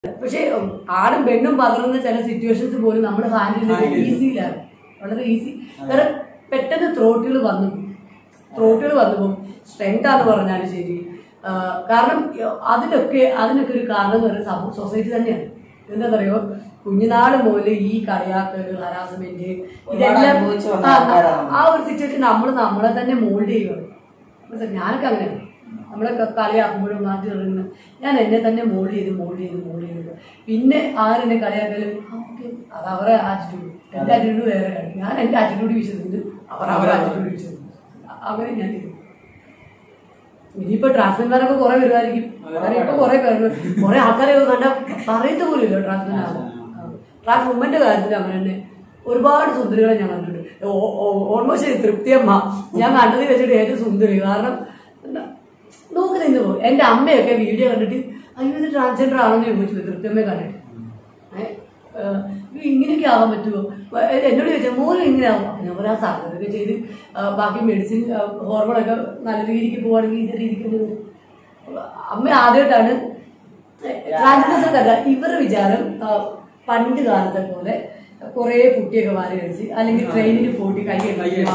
പക്ഷേ ഉം, ആണും പെണ്ണും പകർന്ന ചില സിറ്റുവേഷൻസ് പോലും നമ്മൾ ഹാൻഡിൽ ചെയ്യുന്നത് ഈസിയിലാണ് വളരെ ഈസി കാരണം പെട്ടെന്ന് ത്രോട്ടുകൾ വന്നു ത്രോട്ടുകൾ വന്നു പോകും സ്ട്രെങ്ത് ആണെന്ന് പറഞ്ഞാലും ശരി ആ, കാരണം യ- അതിനൊക്കെ അതിനൊക്കെ ഒരു കാരണം എന്ന് പറയുന്നത് സൊസൈറ്റി തന്നെയാണ് എന്താ പറയുക കുഞ്ഞുനാൾ മുതൽ ഈ കളിയാക്കൽ ഹരാസ്മെന്റ് ഇതെല്ലാം അനുഭവിച്ച് വന്ന ആ, ആൾക്കാരാണ്. ആ ഒരു സിറ്റുവേഷൻ നമ്മൾ നമ്മളെ തന്നെ മോൾഡ് ചെയ്യുകയാണ് മനസ്സിലായോ? ഞാനൊക്കെ അങ്ങനെയാണ് നമ്മളെ ക- കളിയാക്കുമ്പോഴും മാറ്റി തുടങ്ങുന്നു ഞാൻ എന്നെ തന്നെ മോൾഡ് ചെയ്ത് മോൾഡ് ചെയ്ത് മോൾഡ് ചെയ്ത് പിന്നെ ആരെന്നെ കളിയാക്കലും ഓക്കെ അത് അവരെ ആറ്റിറ്റ്യൂഡ് എൻ്റെ ആറ്റിറ്റ്യൂഡ് വേറെയാണ് ഞാൻ എൻ്റെ ആറ്റിറ്റ്യൂഡ് വിശ്വസിക്കുന്നത് അവർ അവരുടെ ആറ്റിറ്റ്യൂഡ് വിശ്വസിക്കുന്നു അ- അങ്ങനെ ഞാൻ ചെയ്തു ഇനിയിപ്പോ ട്രാൻസ്മെന്മാരൊക്കെ കുറെ വരുമായിരിക്കും കാരണം ഇപ്പൊ കുറെ പേര് കുറെ ആൾക്കാരെ കണ്ട പറയത്ത പോലും ഇല്ല ട്രാൻസ്മെന്റ് ട്രാൻസ് വുമന്റെ കാര്യത്തിൽ അങ്ങനെ തന്നെ ഒരുപാട് സുന്ദരികളെ ഞാൻ കണ്ടിട്ടുണ്ട് ഓൾമോസ്റ്റ് തൃപ്തിയമ്മ ഞാൻ കണ്ടതിൽ വെച്ചിട്ട് ഏറ്റവും സുന്ദരി കാരണം എന്താ, നോക്കി നിന്ന് പോകും എന്റെ അമ്മയൊക്കെ വീഡിയോ കണ്ടിട്ട് അയ്യോ ഇത് ട്രാൻസ്ജെൻഡർ ആണെന്ന് ചോദിച്ചു തൃപ്തിയമ്മയെ കണ്ടിട്ട് ഏ, ഏഹ്, ഇത് ഇങ്ങനെയൊക്കെ ആവാൻ പറ്റുമോ വ- ഏ, എന്നോട് ചോദിച്ചാൽ മോനും ഇങ്ങനെ ആവും അപ്പൊ ഞാൻ പറയാം സർജറി ചെയ്ത് ആ, ബാക്കി മെഡിസിൻ ഹോർമോണൊക്കെ നല്ല രീതിക്ക് പോവാണെങ്കിൽ ഇതേ രീതിക്ക് തന്നെ വരും. അപ്പൊ അമ്മ ആദ്യമായിട്ടാണ് ട്രാൻസ്ജെൻഡേഴ്സ് കഥ ഇവരുടെ വിചാരം ആ, പണ്ട് കാലത്തെ പോലെ കുറേ കുട്ടിയൊക്കെ വാരി കഴിച്ച് അല്ലെങ്കിൽ ട്രെയിനിന് പോയിട്ട് കൈ കഴിക്കുക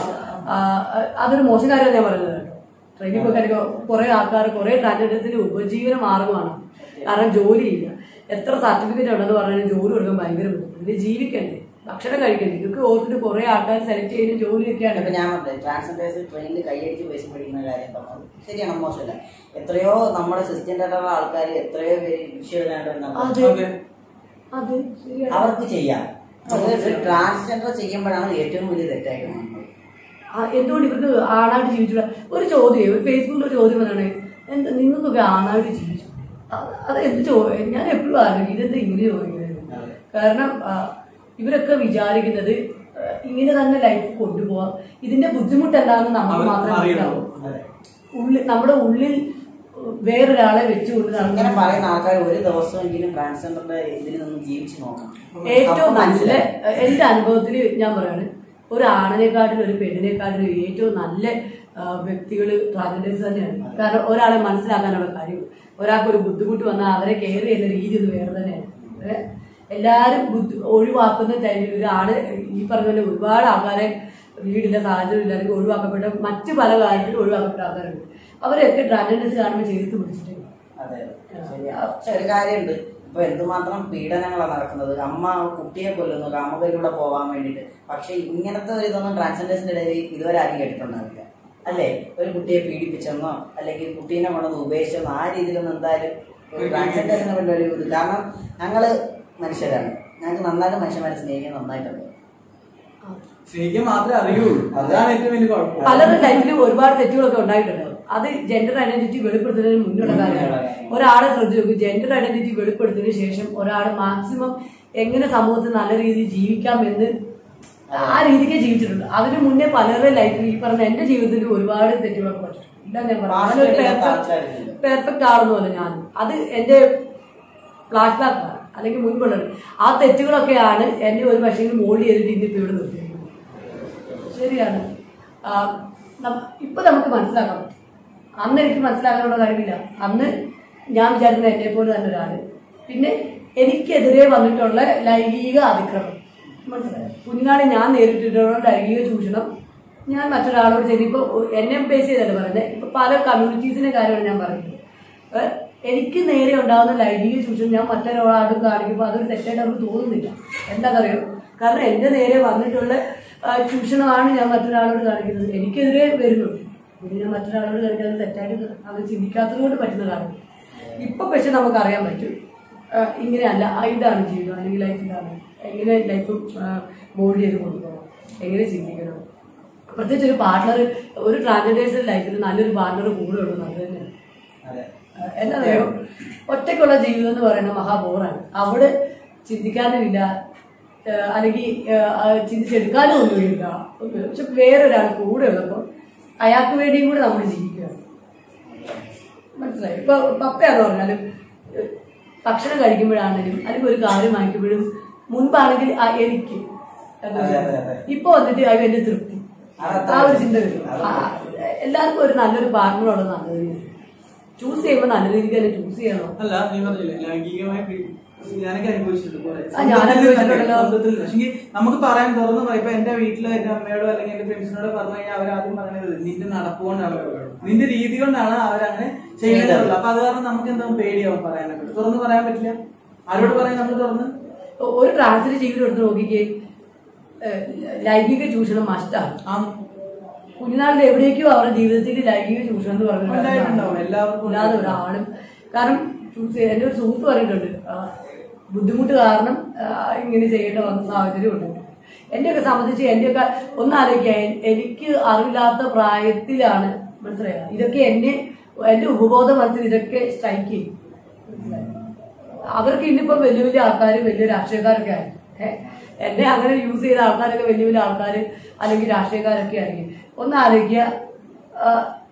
അതൊരു മോശം കാര്യമാണ് ഞാൻ പറയുന്നത് കേട്ടോ ട്രെയിനിൽ പോയി കഴിക്കുക കുറേ ആൾക്കാർ കുറേ ട്രാൻസ്ജെൻഡേഴ്സിന്റെ ഉപജീവന മാർഗമാണ് കാരണം ജോലിയില്ല എത്ര സർട്ടിഫിക്കറ്റ് ഉണ്ടെന്ന് പറഞ്ഞാൽ ജോലി കൊടുക്കാൻ ഭയങ്കര ബുദ്ധിമുട്ട് ഇത് ജീവിക്കണ്ടേ ഭക്ഷണം കഴിക്കണ്ടേ ഇതൊക്കെ ഓർത്തിട്ട് കുറെ ആൾക്കാർ സെലക്ട് ചെയ്യുന്ന ജോലിയൊക്കെയാണ് ഇപ്പൊ ഞാൻ പറഞ്ഞത് ട്രാൻസ്ജെൻഡേഴ്സ് ട്രെയിനിൽ കൈയടിച്ച് പൈസ പഠിക്കുന്ന കാര്യം പറഞ്ഞത് ശരിയാണ് മോശമല്ല എത്രയോ നമ്മുടെ സിസ്റ്റം ആൾക്കാർ എത്രയോ പേര് വിഷയമില്ലാണ്ട് അതെ അതെ ശരിയാണ് അവർക്ക് ചെയ്യാം ട്രാൻസ്ജെൻഡർ ചെയ്യുമ്പോഴാണ് ഏറ്റവും വലിയ തെറ്റായിട്ട് കാണുന്നത് ആ, എന്തുകൊണ്ട് ഇവർക്ക് ആണായിട്ട് ജീവിച്ചുള്ള ഒരു ചോദ്യം ഒരു ഫേസ്ബുക്കിൽ ഒരു ചോദ്യം വന്നാണ് എന്താ നിങ്ങൾക്കൊക്കെ ആണായിട്ട് ജീവിച്ചു അത് അത് എന്ത് ചോദ്യം ഞാൻ എപ്പോഴും ആലോചിക്കും ഇതെന്താ ഇങ്ങനെ ചോദിക്കുന്നത് കാരണം ആ, ഇവരൊക്കെ വിചാരിക്കുന്നത് ആ, ഇങ്ങനെ തന്നെ ലൈഫ് കൊണ്ടുപോവാം ഇതിന്റെ ബുദ്ധിമുട്ട് എന്താണെന്ന് നമുക്ക് അവർ മാത്രമേ അറിയണം. മനസ്സിലാവൂ ഉള്ളിൽ നമ്മുടെ ഉള്ളിൽ വേറൊരാളെ വെച്ചുകൊണ്ട് ഇങ്ങനെ നടക്കുന്ന പറയുന്ന ആൾക്കാർ ഒരു ദിവസമെങ്കിലും ട്രാൻസ്ജെൻഡറിന്റെ ഇതിൽ നിന്ന് ജീവിച്ചു നോക്കണം ഏറ്റവും അപ്പൊ നല്ല മനസ്സിലാവും. എന്റെ അനുഭവത്തിൽ ഞാൻ പറയാണ് ഒരു ആണിനെക്കാട്ടിലും ഒരു പെണ്ണിനെക്കാട്ടിലും ഏറ്റവും നല്ല വ്യക്തികൾ ട്രാൻസ്ജെൻഡേഴ്സ് തന്നെയാണ് കാരണം ഒരാളെ മനസ്സിലാക്കാനുള്ള കഴിവ് ഒരാൾക്ക് ഒരു ബുദ്ധിമുട്ട് വന്നാൽ അവരെ കെയർ ചെയ്യുന്ന രീതി ഒന്ന് വേറെ തന്നെയാണ് ഏ? എല്ലാവരും ബുദ്ധി ഒഴിവാക്കുന്ന ടൈമിൽ ഒരു ആണ് ഈ പറഞ്ഞ പോലെ ഒരുപാട് ആൾക്കാരെ വീടില്ല സാഹചര്യം ഇല്ല അല്ലെങ്കിൽ ഒഴിവാക്കപ്പെട്ട മറ്റു പല കാര്യത്തിലും ഒഴിവാക്കപ്പെട്ട ആൾക്കാരുണ്ട് അവരെയൊക്കെ ട്രാൻസ്ജെൻഡേഴ്സ് കാണുമ്പോൾ ചേർത്ത് പിടിച്ചിട്ടുണ്ട് അതെ ശരിയാ. പക്ഷെ ഒരു കാര്യമുണ്ട് ഇപ്പൊ എന്തുമാത്രം പീഡനങ്ങളാണ് നടക്കുന്നത് അമ്മ കുട്ടിയെ കൊല്ലുന്നു കാമുകയിലൂടെ പോവാൻ വേണ്ടിയിട്ട് പക്ഷെ ഇങ്ങനത്തെ ഒരു ഇതൊന്നും ട്രാൻസ്ജെൻഡേഴ്സിന്റെ ഇടയിൽ ഇതുവരെ ആരും കേട്ടിട്ടുണ്ടാവില്ല അല്ലേ ഒരു കുട്ടിയെ പീഡിപ്പിച്ചെന്നോ അല്ലെങ്കിൽ കുട്ടീനെ കൊണ്ടൊന്ന് ഉപേക്ഷിച്ചെന്നോ ആ രീതിയിലൊന്നും എന്തായാലും ട്രാൻസ്ജെൻഡേഴ്സിനെ കൊണ്ട് ഒരു ഇത് കാരണം ഞങ്ങള് മനുഷ്യരാണ് ഞങ്ങൾക്ക് നന്നായിട്ട് മനുഷ്യന്മാരെ സ്നേഹിക്കാൻ നന്നായിട്ടുണ്ട് സ്നേഹിക്കാൻ മാത്രമേ അറിയുള്ളൂ അതാണ് ഏറ്റവും വലിയ കുഴപ്പം പലരുടെ ലൈഫിലും ഒരുപാട് തെറ്റുകളൊക്കെ ഉണ്ടായിട്ടുണ്ടാവും അത് ജെൻഡർ ഐഡന്റിറ്റി വെളിപ്പെടുത്തുന്നതിന് മുന്നുള്ള കാര്യമാണ് ഒരാളെ ശ്രദ്ധിച്ചു നോക്കും ജെൻഡർ ഐഡന്റിറ്റി വെളിപ്പെടുത്തിയതിനു ശേഷം ഒരാൾ മാക്സിമം എങ്ങനെ സമൂഹത്തിൽ നല്ല രീതിയിൽ ജീവിക്കാം എന്ന് ആ രീതിക്ക് ജീവിച്ചിട്ടുണ്ട് അതിനു മുന്നേ പലരുടെ ലൈഫിൽ ഈ പറഞ്ഞ എന്റെ ജീവിതത്തിൽ ഒരുപാട് തെറ്റുകളൊക്കെ പറ്റിയിട്ടുണ്ട് ഇല്ല ഞാൻ വാസ്തവമില്ലാത്ത പറഞ്ഞു ആൾക്കാരില്ല. പെർഫെക്റ്റ് ആളൊന്നുമല്ല ഞാൻ അത് എന്റെ ഫ്ലാഷ് ബാക്കാണ് അല്ലെങ്കിൽ മുൻപുള്ളത് ആ തെറ്റുകളൊക്കെയാണ് എന്നെ ഒരു പക്ഷേ മോൾഡ് ചെയ്തിട്ട് ഇന്നിപ്പോ ഇവിടെ നിർത്തിയിരിക്കുന്നത് ശരിയാണ് ആ, നം- ഇപ്പൊ നമുക്ക് മനസ്സിലാക്കാൻ പറ്റും അന്ന് എനിക്ക് മനസ്സിലാക്കാനുള്ള കഴിവില്ല അന്ന് ഞാൻ വിചാരിക്കുന്ന എന്നെ പോലെ തന്നെ ഒരാള് പിന്നെ എനിക്കെതിരെ വന്നിട്ടുള്ള ലൈംഗിക അതിക്രമം മനസ്സിലായോ കുഞ്ഞുനാളെ ഞാൻ നേരിട്ടിട്ടുള്ള ലൈംഗിക ചൂഷണം ഞാൻ മറ്റൊരാളോട് ചെയ്ത് ഇപ്പൊ എന്നെ ബേസ് ചെയ്തല്ല പറയുന്നത് ഇപ്പൊ പല കമ്മ്യൂണിറ്റീസിന്റെ കാര്യമാണ് ഞാൻ പറയുന്നത് ഏ, എനിക്ക് നേരെ ഉണ്ടാകുന്ന ലൈംഗിക ചൂഷണം ഞാൻ മറ്റൊരാളോട് കാണിക്കുമ്പോൾ അതൊരു തെറ്റായിട്ട് അവർക്ക് തോന്നുന്നില്ല എന്താണെന്നറിയോ കാരണം എന്റെ നേരെ വന്നിട്ടുള്ള ആ, ചൂഷണമാണ് ഞാൻ മറ്റൊരാളോട് കാണിക്കുന്നത് എനിക്കെതിരെ വരുന്നുണ്ട് പിന്നെ ഞാൻ മറ്റൊരാളോട് കാണിക്കുന്നത് തെറ്റായിട്ട് അവർ ചിന്തിക്കാത്തത് കൊണ്ട് പറ്റുന്ന കാര്യം ഇപ്പൊ പക്ഷെ നമുക്ക് അറിയാൻ പറ്റും ആ, ഇങ്ങനെയല്ല ആ, ഇതാണ് ജീവിതം അല്ലെങ്കിൽ ലൈഫ് ഇതാണ് എങ്ങനെ ലൈഫ് മോൾഡ് ചെയ്ത് കൊണ്ടുപോകണം എങ്ങനെ ചിന്തിക്കണം പ്രത്യേകിച്ച് ഒരു പാർട്ട്ണർ ഒരു ട്രാൻസ്ജെൻഡേഴ്സ് ലൈഫിൽ നല്ലൊരു പാർട്ട്ണർ കൂടെ ഉള്ളത് അത് തന്നെയാണ് അതെ എന്താ പറയുക ഒറ്റയ്ക്കുള്ള ജീവിതം എന്ന് പറയുന്നത് മഹാബോറാണ് അവിടെ ചിന്തിക്കാനുമില്ല ഏഹ് അല്ലെങ്കിൽ ഏഹ് ആ ചിന്തിച്ചെടുക്കാനും ഒന്നുമില്ല ഒന്നുമില്ല പക്ഷെ വേറൊരാൾ കൂടെ ഉള്ളപ്പോൾ അയാൾക്ക് വേണ്ടിയും കൂടെ നമ്മൾ ജീവിക്കുകയാണ് മനസ്സിലായി ഇപ്പൊ പപ്പയാന്ന് പറഞ്ഞാലും ഏഹ് ഭക്ഷണം കഴിക്കുമ്പോഴാണെങ്കിലും അല്ലെങ്കിൽ ഒരു കാര്യം വാങ്ങിക്കുമ്പോഴും മുൻപാണെങ്കിൽ ആ എനിക്ക് എന്ന് അതെ, അതെ, അതെ. ഇപ്പൊ വന്നിട്ട് അത് എന്റെ തൃപ്തി അതത്ര ആ ഒരു ചിന്ത വരും അത് ആ, എല്ലാവർക്കും ഒരു നല്ലൊരു പാർട്ണർ ഉള്ളത് നല്ലത് ചൂസ് ചെയ്യുമ്പോൾ നല്ല രീതിക്ക് തന്നെ ചൂസ് ചെയ്യണം അല്ല നീ പറഞ്ഞില്ലേ ലൈംഗികമായി പീഡി- ഞാനൊക്കെ അനുഭവിച്ചിട്ടുണ്ട് കുറെ. ആ, ഞാൻ സ്വന്തത്തിൽ അനുഭവിച്ചിട്ടുണ്ടല്ലോ. തന്നെ, സ്വന്തത്തിൽ തന്നെ. പക്ഷെങ്കി നമുക്ക് പറയാൻ തുറന്നു പറയാം ഇപ്പൊ എന്റെ വീട്ടിലോ എന്റെ അമ്മയോടോ അല്ലെങ്കിൽ എന്റെ ഫ്രണ്ട്സിനോടോ പറഞ്ഞു കഴിഞ്ഞാൽ അവർ ആദ്യം പറയുന്നത് നിന്റെ നടപ്പ് കൊണ്ടാണ് നിന്റെ രീതി കൊണ്ടാണ് അവരങ്ങനെ ചെയ്യുന്നത് അപ്പൊ അത് കാരണം നമുക്ക് എന്താ പേടിയാവും പറയാനൊക്കെ തുറന്നു പറയാൻ പറ്റില്ല ആരോട് പറയാൻ നമ്മൾ തുറന്ന് ഒരു ട്രാൻസ്ജെൻഡർ ജീവിതം എടുത്ത് നോക്കിക്കേ ഏഹ് ലൈംഗിക ചൂഷണം മസ്റ്റാണ് ആ കുഞ്ഞുനാളിൽ എവിടേക്കോ അവരുടെ ജീവിതത്തിൽ ലൈംഗിക ചൂഷണം എന്ന് പറഞ്ഞിട്ടുണ്ടാവും ഉണ്ടായിട്ടുണ്ടാവും. എല്ലാവർക്കും ഇല്ലാതെ ഒരാളും കാരണം ചൂസ് ചെയ്യ- എൻ്റെ ഒരു സുഹൃത്ത് പറഞ്ഞിട്ടുണ്ട് ആ, ബുദ്ധിമുട്ട് കാരണം ആ, ഇങ്ങനെ ചെയ്യേണ്ട വന്ന സാഹചര്യം ഉണ്ട് എന്നെയൊക്കെ സംബന്ധിച്ച് എൻ്റെയൊക്കെ ഒന്നാലോചിക്കാൻ എനിക്ക് അറിവില്ലാത്ത പ്രായത്തിലാണ് മനസ്സിലായത് ഇതൊക്കെ എന്നെ എൻ്റെ ഉപബോധ മനസ്സിൽ ഇതൊക്കെ സ്ട്രൈക്ക് ചെയ്യും മനസ്സിലായോ? അവർക്ക് ഇന്നിപ്പം വലിയ വലിയ ആൾക്കാർ വലിയ രാഷ്ട്രീയക്കാരൊക്കെ ആയി ഏഹ് എന്നെ അങ്ങനെ യൂസ് ചെയ്ത ആൾക്കാരൊക്കെ വലിയ വലിയ ആൾക്കാർ അല്ലെങ്കിൽ രാഷ്ട്രീയക്കാരൊക്കെ ആയിരിക്കും ഒന്ന് ആലോചിക്കുക ആ,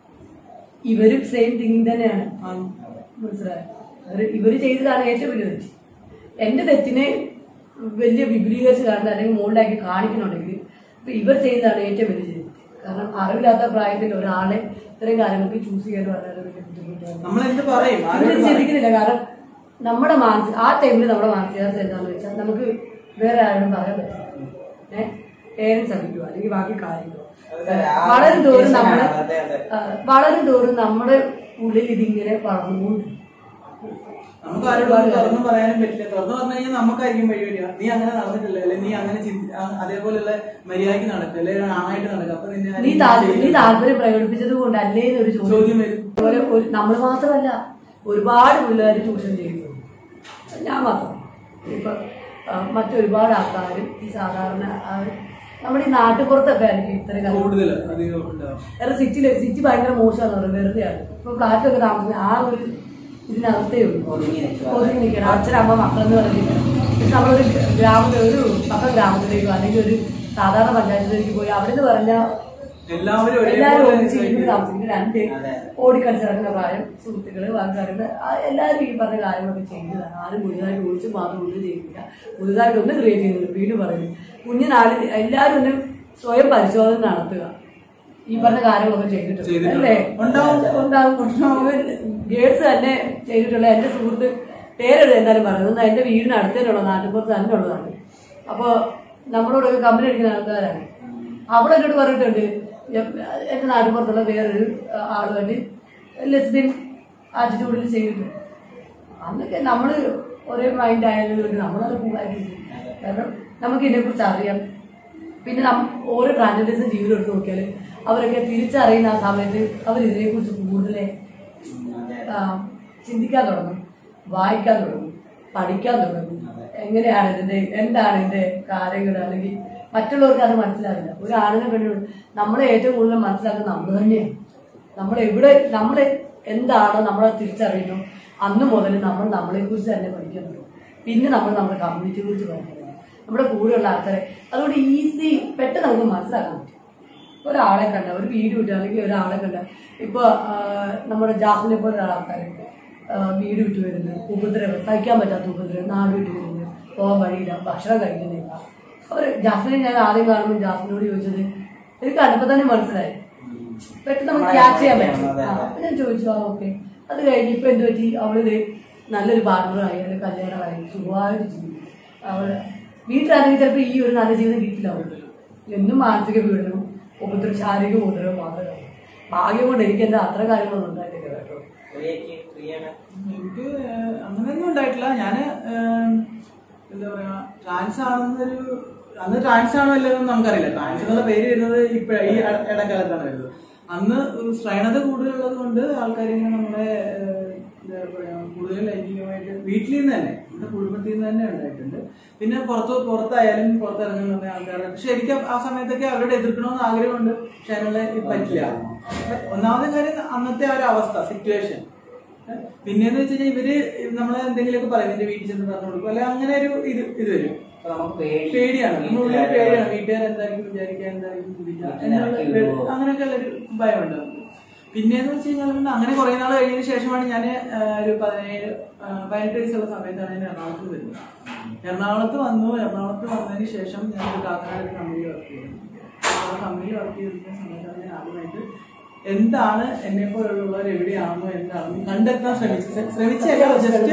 ഇവരും സെയിം തിങ്കിങ് തന്നെയാണ് ആ. മനസ്സിലായോ അവര് ഇവര് ചെയ്തതാണ് ഏറ്റവും വലിയ തെറ്റ് എന്റെ തെറ്റിനെ വലിയ വിപുലീകരിച്ച് കാണുന്ന അല്ലെങ്കിൽ മുകളിലാക്കി കാണിക്കണമെങ്കിൽ ഇപ്പൊ ഇവർ ചെയ്യുന്നതാണ് ഏറ്റവും വലിയ തെറ്റ് കാരണം അറിവില്ലാത്ത പ്രായത്തിൽ ഒരാളെ ഇത്രയും കാര്യങ്ങൾക്ക് ചൂസ് ചെയ്യാൻ വളരെ വലിയ ബുദ്ധിമുട്ടാണ് നമ്മൾ എന്ത് പറയും ഇവര് ആരോട് പറയും ചിന്തിക്കുന്നില്ല കാരണം നമ്മുടെ മാനസിക ആ ടൈമിൽ നമ്മുടെ മാനസികാവസ്ഥ എന്താണെന്ന് വെച്ചാൽ നമുക്ക് വേറെ ആരോടും പറയാൻ പറ്റില്ല ഏഹ് പേരൻസ് അറിയിക്കുക അല്ലെങ്കിൽ ബാക്കി കാര്യങ്ങളോ അതെ, ആ വളരും തോറും situation നമ്മുടെ ആണ്. അതെ, അതെ. ആ, വളരും തോറും നമ്മുടെ ഉള്ളിൽ ഇതിങ്ങനെ വളർന്നുകൊണ്ട് നമുക്ക് ആരോടും തുറന്നു പറയാനും പറ്റില്ല തുറന്നു പറഞ്ഞു കഴിഞ്ഞാൽ നമുക്കായിരിക്കും വഴി വരിക നീ അങ്ങനെ നടന്നിട്ടില്ല അല്ലെ നീ അങ്ങനെ ചിന്തി ആ, അതേപോലെയുള്ള മര്യാദയ്ക്ക് നടക്കുക അല്ലെ ആണായിട്ട് നടക്കുക അപ്പൊ നിന്നെ നീ ആരും താല്പര്യം നീ ചെയ്യില്ല. താല്പര്യം പ്രകടിപ്പിച്ചത് കൊണ്ട് അല്ലേ എന്നൊരു ചോദ്യം ചോദ്യം വരും അതുപോലെ ഒരു- നമ്മൾ മാത്രമല്ല ഒരുപാട് പിള്ളേർ ട്യൂഷൻ ചെയ്യുന്നു ഞാൻ മാത്രം ഇപ്പൊ ആ, മറ്റൊരുപാട് ആൾക്കാർ ഈ സാധാരണ ആ, നമ്മുടെ ഈ നാട്ടുപുറത്തൊക്കെ ആയിരിക്കും ഇത്തരം കാര്യം കൂടുതൽ അധികം ഉണ്ടാവും കാരണം സിറ്റിയില് സിറ്റി ഭയങ്കര മോശമാണ് പറയുന്നത് വെറുതെയാണ് ഇപ്പൊ ഫ്ലാറ്റൊക്കെ താമസിക്കുന്ന ആ ഒരു ഇതിനകത്തേ ഉള്ളൂ ഒതുങ്ങി നിൽക്കുക. ഒതുങ്ങി നിൽക്കണം അച്ഛനമ്മ മക്കളെന്ന് പറഞ്ഞില്ല പക്ഷെ നമ്മളൊരു ഗ്രാമത്തിൽ ഒരു പക്ക ഗ്രാമത്തിലേക്കോ അല്ലെങ്കിൽ ഒരു സാധാരണ പഞ്ചായത്തിലേക്ക് പോയി അവിടെ നിന്ന് പറഞ്ഞാൽ എല്ലാവരും എല്ലാവരും ഒരേപോലെ ഒന്നിച്ച് ഇരുന്ന് താമസിക്കുന്ന രണ്ട് അതെ. ഓടിക്കളിച്ച് നടക്കുന്ന പ്രായം സുഹൃത്തുക്കള് വാക്കാരുണ്ട് എല്ലാവരും ഈ പറഞ്ഞ കാര്യങ്ങളൊക്കെ ചെയ്തതാണ് ആരും പുതിയതായിട്ട് ഒഴിച്ച് മാത്രം ഒന്നും ചെയ്യുന്നില്ല പുതുതായിട്ട് ഒന്നും ക്രിയേറ്റ് ചെയ്യുന്നില്ല വീണ്ടും പറയുന്നു കുഞ്ഞിനാളിൽ എല്ലാവരും ഒന്ന് സ്വയം പരിശോധന നടത്തുക ഈ പറഞ്ഞ കാര്യങ്ങളൊക്കെ ചെയ്തിട്ടുണ്ട് ചെയ്തിട്ടുണ്ട്. അല്ലേ ഉണ്ടാവും. ഉണ്ടാവും ഗേൾസ് തന്നെ ചെയ്തിട്ടുള്ള എന്റെ സുഹൃത്ത് പേരെഴുതി എന്തായാലും പറയുന്നത് എന്റെ വീടിന് അടുത്തേലുള്ള നാട്ടുപുറത്ത് തന്നെ ഉള്ളതാണ് അപ്പോൾ നമ്മളോടൊക്കെ കമ്പനി അടിക്കുന്ന ആൾക്കാരാണ് അവിടെ എന്നോട് പറഞ്ഞിട്ടുണ്ട് എ- എന്റെ നാട്ടുപുറത്തുള്ള വേറൊരു ആളുമായിട്ട് ലെസ്ബിയൻ ആറ്റിറ്റ്യൂഡിൽ ചെയ്തിട്ടുണ്ട് അന്നൊക്കെ നമ്മൾ ഒരേ മൈൻഡ് ആയതുകൊണ്ട് നമ്മളത് കൂളായിട്ട് ചെയ്യും. കാരണം നമുക്ക് ഇതിനെക്കുറിച്ച് അറിയാം പിന്നെ നം- ഓരോ ട്രാൻസ്ജെൻഡേഴ്സും ജീവിതം എടുത്ത് നോക്കിയാൽ അവരൊക്കെ തിരിച്ചറിയുന്ന ആ സമയത്ത് അവർ ഇതിനെക്കുറിച്ച് കൂടുതൽ ആ, ചിന്തിക്കാൻ തുടങ്ങും വായിക്കാൻ തുടങ്ങും പഠിക്കാൻ തുടങ്ങും എങ്ങനെയാണ് ഇതിന്റെ എന്താണ് ഇതിന്റെ കാര്യങ്ങൾ അല്ലെങ്കിൽ മറ്റുള്ളവർക്ക് അത് മനസ്സിലാവില്ല ഒരു ആണിനെ പെണ്ണു നമ്മളെ ഏറ്റവും കൂടുതൽ മനസ്സിലാക്കുന്നത് നമ്മൾ തന്നെയാണ് നമ്മൾ എവിടെ നമ്മൾ എന്താണോ നമ്മളെ തിരിച്ചറിയുന്നു അന്ന് മുതൽ നമ്മൾ നമ്മളെ കുറിച്ച് തന്നെ പഠിക്കുന്നുണ്ട് പിന്നെ നമ്മൾ നമ്മുടെ കമ്മ്യൂണിറ്റിയെ കുറിച്ച് പഠിക്കുന്നത് നമ്മുടെ കൂടെയുള്ള ആൾക്കാരെ അതുകൊണ്ട് ഈസി പെട്ടെന്ന് നമുക്ക് മനസ്സിലാക്കാൻ പറ്റും ഒരാളെ കണ്ട ഒരു വീഡിയോ ഇട്ട അല്ലെങ്കിൽ ഒരാളെ കണ്ട ഇപ്പൊ ആ, നമ്മുടെ ജാഫിനെ പോലെ ആൾക്കാരുണ്ട് വീട് വിട്ട് വരുന്നത് ഉപദ്രവം സഹിക്കാൻ പറ്റാത്ത ഉപദ്രവം നാട് വിട്ട് വരുന്നത് പോകാൻ വഴിയില്ല ഭക്ഷണം കഴിക്കുന്നില്ല അവർ ജാഫിനെ ഞാൻ ആദ്യം കാണുമ്പോൾ ജാഫിനോട് ചോദിച്ചത് എനിക്ക് കണ്ടപ്പോൾ തന്നെ മനസ്സിലായി പെട്ടെന്ന് നമുക്ക് ക്യാച്ച് ചെയ്യാൻ പറ്റും അതെ, ആ, അതെ. അപ്പൊ ഞാൻ ചോദിച്ചു ആ ഓക്കെ അത് കഴിഞ്ഞ് ഇപ്പൊ എന്ത് പറ്റി അവള് നല്ലൊരു പാർട്ണറായി അല്ലെങ്കിൽ കല്യാണമായി സുഖമായിട്ട് ജീവിക്കും അവള് വീട്ടിലാണെങ്കിൽ ചിലപ്പോൾ ഈ ഒരു നല്ല ജീവിതം കിട്ടില്ല അവൾക്ക് എന്നും മാനസിക പീഡനവും ഉപദ്രവം ശാരീരിക ഉപദ്രവം മാത്രമേ ഉള്ളൂ. ഭാഗ്യം കൊണ്ട് എനിക്ക് എന്താ അത്ര കാര്യങ്ങളൊന്നും ഉണ്ടായിട്ടില്ല കേട്ടോ പ്രിയക്ക് പ്രിയയുടെ എനിക്ക് ഏഹ്, അങ്ങനെയൊന്നും ഉണ്ടായിട്ടില്ല ഞാന് ഏഹ്, എന്താ പറയാ ട്രാൻസ് ആണെന്നൊരു അന്ന് ട്രാൻസ് ആണോ അല്ലെന്നും നമുക്കറിയില്ല ട്രാൻസ് എന്നുള്ള പേര് വരുന്നത് ഇപ്പ ഈ ഇട- ഇടക്കാലത്താണ് വരുന്നത് അന്ന് ശ്രേണത കൂടുതലുള്ളത് കൊണ്ട് ആൾക്കാർ ഇങ്ങനെ നമ്മളെ ഏഹ്, എന്താ പറയാ കൂടുതൽ ലൈംഗികമായിട്ട് വീട്ടിൽ നിന്ന് തന്നെ നമ്മുടെ കുടുംബത്തിൽ നിന്ന് തന്നെ ഉണ്ടായിട്ടുണ്ട് പിന്നെ പുറത്ത് പുറത്തായാലും പുറത്തിറങ്ങുന്ന ആൾക്കാർ പക്ഷെ എനിക്ക് ആ സമയത്തൊക്കെ അവരോട് എതിർക്കണമെന്ന് ആഗ്രഹമുണ്ട് പക്ഷെ അതിനുള്ള പറ്റില്ല ഒന്നാമത്തെ കാര്യം അന്നത്തെ ആ ഒരു അവസ്ഥ സിറ്റുവേഷൻ പിന്നെന്ന് വെച്ച് കഴിഞ്ഞാൽ ഇവര് നമ്മളെ എന്തെങ്കിലുമൊക്കെ പറയും നിന്റെ വീട്ടിൽ ചെന്ന് പറഞ്ഞു കൊടുക്കും അല്ലെ അങ്ങനെ ഒരു ഇത് ഇത് വരും അപ്പൊ നമുക്ക് പേടി പേടിയാണ് നമ്മുടെ ഉള്ളിൽ വീട്ടുകാരെ- പേടിയാണ് വീട്ടുകാർ എന്തായിരിക്കും വിചാരിക്കുക എന്തായിരിക്കും ചിന്തിക്കുക എന്നുള്ള വീട്ടിലിറക്കി പേടി- വിടുവോ? അങ്ങനെയൊക്കെ ഉള്ളൊരു ഭയമുണ്ട് നമുക്ക് പിന്നെന്ന് വെച്ച് കഴിഞ്ഞാൽ പിന്നെ അങ്ങനെ കുറെ നാൾ കഴിഞ്ഞതിന് ശേഷമാണ് ഞാൻ ഒരു പതിനേഴ് ആ, പതിനെട്ട് വയസ്സുള്ള സമയത്താണ് ഞാൻ എറണാകുളത്ത് വരുന്നത് എറണാകുളത്ത് വന്നു എറണാകുളത്ത് വന്നതിന് ശേഷം ഞാൻ ഒരു കാക്കനാട് ഒരു കമ്പനിയിൽ വർക്ക് ചെയ്യുന്നു ആ കമ്പനിയിൽ വർക്ക് ചെയ്തിരുന്ന സമയത്താണ് ഞാൻ ആദ്യമായിട്ട് എന്താണ് എന്നെ പോലുള്ളവർ എവിടെയാണോ എന്താണെന്ന് കണ്ടെത്താൻ ശ്രമിച്ചത് ശ്രമിച്ചല്ല ജസ്റ്റ്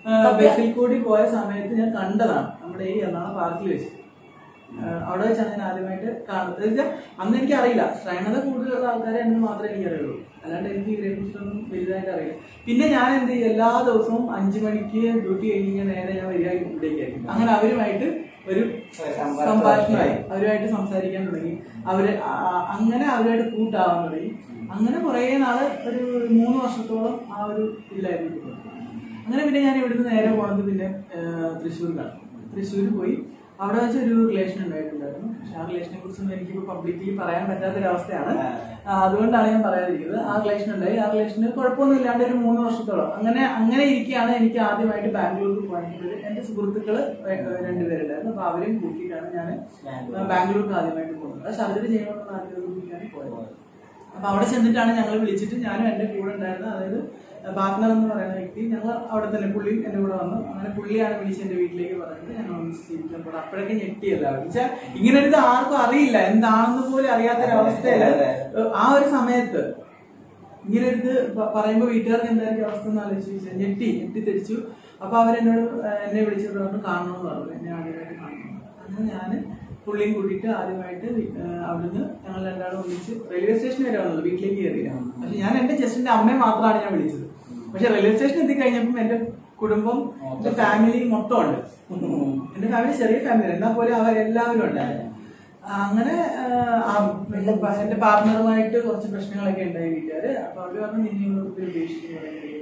ബസ്സിൽ കൂടി പോയ സമയത്ത് ഞാൻ കണ്ടതാണ് നമ്മുടെ ഈ എറണാകുളം പാർക്കിൽ വെച്ച് ആ, അവിടെ വെച്ചാണ് ഞാൻ ആദ്യമായിട്ട് കാണുന്നത് എന്ന് വെച്ചാൽ അന്ന് എനിക്ക് അറിയില്ല ശ്രേണത കൂടുതലുള്ള ആൾക്കാരെ എന്ന് മാത്രമേ എനിക്ക് അറിയുള്ളൂ അല്ലാണ്ട് എനിക്ക് ഇവരെ കുറിച്ചൊന്നും വലുതായിട്ട് അറിയില്ല പിന്നെ ഞാൻ എന്ത് ചെയ്യും എല്ലാ ദിവസവും അഞ്ചു മണിക്ക് ഡ്യൂട്ടി കഴിഞ്ഞ് നേരെ ഞാൻ വരിക ഇവിടേക്കായിരിക്കും അങ്ങനെ അവരുമായിട്ട് ഒരു സംഭാഷണമായി അവരുമായിട്ട് സംസാരിക്കാൻ തുടങ്ങി അവര് ആ- അങ്ങനെ അവരുമായിട്ട് കൂട്ടാവാൻ തുടങ്ങി അങ്ങനെ കുറേ നാള് ഒരു മൂന്ന് വർഷത്തോളം ആ ഒരു ഇതിലായിരുന്നു പോയത്. അങ്ങനെ പിന്നെ ഞാൻ ഇവിടുന്ന് നേരെ പോണത് പിന്നെ തൃശ്ശൂരിലാണ് തൃശ്ശൂർ പോയി അവിടെ വെച്ച് ഒരു റിലേഷൻ ഉണ്ടായിട്ടുണ്ടായിരുന്നു പക്ഷെ ആ റിലേഷനെ കുറിച്ചൊന്നും എനിക്കിപ്പോൾ പബ്ലിക്കലി പറയാൻ പറ്റാത്തൊരവസ്ഥയാണ് ആ, അതുകൊണ്ടാണ് ഞാൻ പറയാതിരിക്കുന്നത് ആ റിലേഷൻ ഉണ്ടായി ആ റിലേഷന് കുഴപ്പമൊന്നും ഇല്ലാണ്ട് ഒരു മൂന്ന് വർഷത്തോളം അങ്ങനെ അങ്ങനെ ഇരിക്കുകയാണ് എനിക്ക് ആദ്യമായിട്ട് ബാംഗ്ലൂർക്ക് പോയിട്ടുള്ളത് എന്റെ സുഹൃത്തുക്കൾ രണ്ടുപേരുണ്ടായിരുന്നു അപ്പൊ അവരെയും കൂട്ടിയിട്ടാണ് ഞാൻ ബാംഗ്ലൂർക്ക് ആദ്യമായിട്ട് പോകുന്നത് അത് സർജറി ചെയ്യണമെന്ന് ആദ്യമായിട്ടാണ് പോയത് അപ്പൊ അവിടെ ചെന്നിട്ടാണ് ഞങ്ങൾ വിളിച്ചിട്ട് ഞാനും എന്റെ കൂടെ ഉണ്ടായിരുന്ന അതായത് പാർട്ട്ണർ എന്ന് പറയുന്ന വ്യക്തി ഞങ്ങൾ അവിടെ തന്നെ പുള്ളി എന്റെ കൂടെ വന്നു അങ്ങനെ പുള്ളിയാണ് വിളിച്ച് എന്റെ വീട്ടിലേക്ക് പറഞ്ഞത് ഞങ്ങൾ ഒന്നിച്ച് ജീവിക്കാൻ അപ്പോഴൊക്കെ ഞെട്ടിയല്ല വെച്ചാൽ ഇങ്ങനെ ഒരു ഇത് ആർക്കും അറിയില്ല എന്താണെന്ന് പോലും അറിയാത്തൊരവസ്ഥയില് ആ ഒരു സമയത്ത് ഇങ്ങനെ ഒരു ഇത് പ- പറയുമ്പോ വീട്ടുകാർക്ക് എന്തായിരിക്കും അവസ്ഥ എന്ന് ആലോചിച്ചു ഞെട്ടി ഞെട്ടി തിരിച്ചു അപ്പൊ അവരെന്നോട് ഏഹ്, എന്നെ വിളിച്ചിട്ട് പറഞ്ഞു കാണണമെന്ന് പറഞ്ഞു എന്നെ ആദ്യമായിട്ട് കാണണം അങ്ങനെ ഞാൻ പുള്ളിയും കൂട്ടിയിട്ട് ആദ്യമായിട്ട് വി- ഏഹ്, അവിടുന്ന് ഞങ്ങൾ രണ്ടാളും ഒന്നിച്ച് റെയിൽവേ സ്റ്റേഷൻ വരെ വന്നത് വീട്ടിലേക്ക് കയറിയില്ല പക്ഷെ ഞാൻ എന്റെ ജസ്റ്റിന്റെ അമ്മയെ മാത്രമാണ് ഞാൻ വിളിച്ചത് പക്ഷെ റെയിൽവേ സ്റ്റേഷൻ എത്തി കഴിഞ്ഞപ്പോൾ എന്റെ കുടുംബം എന്റെ ഫാമിലി മൊത്തം ഉണ്ട് എന്റെ ഫാമിലി ചെറിയ ഫാമിലി എന്നാൽ പോലും അവരെല്ലാവരും ഉണ്ടായിരുന്നു അങ്ങനെ ആഹ്, ആ എന്റെ പ- എന്റെ പാർട്ട്ണറുമായിട്ട് കുറച്ച് പ്രശ്നങ്ങളൊക്കെ ഉണ്ടായി വീട്ടുകാര് അപ്പൊ അവര് പറഞ്ഞു നിന്നെ ഉപേക്ഷിക്കുന്നു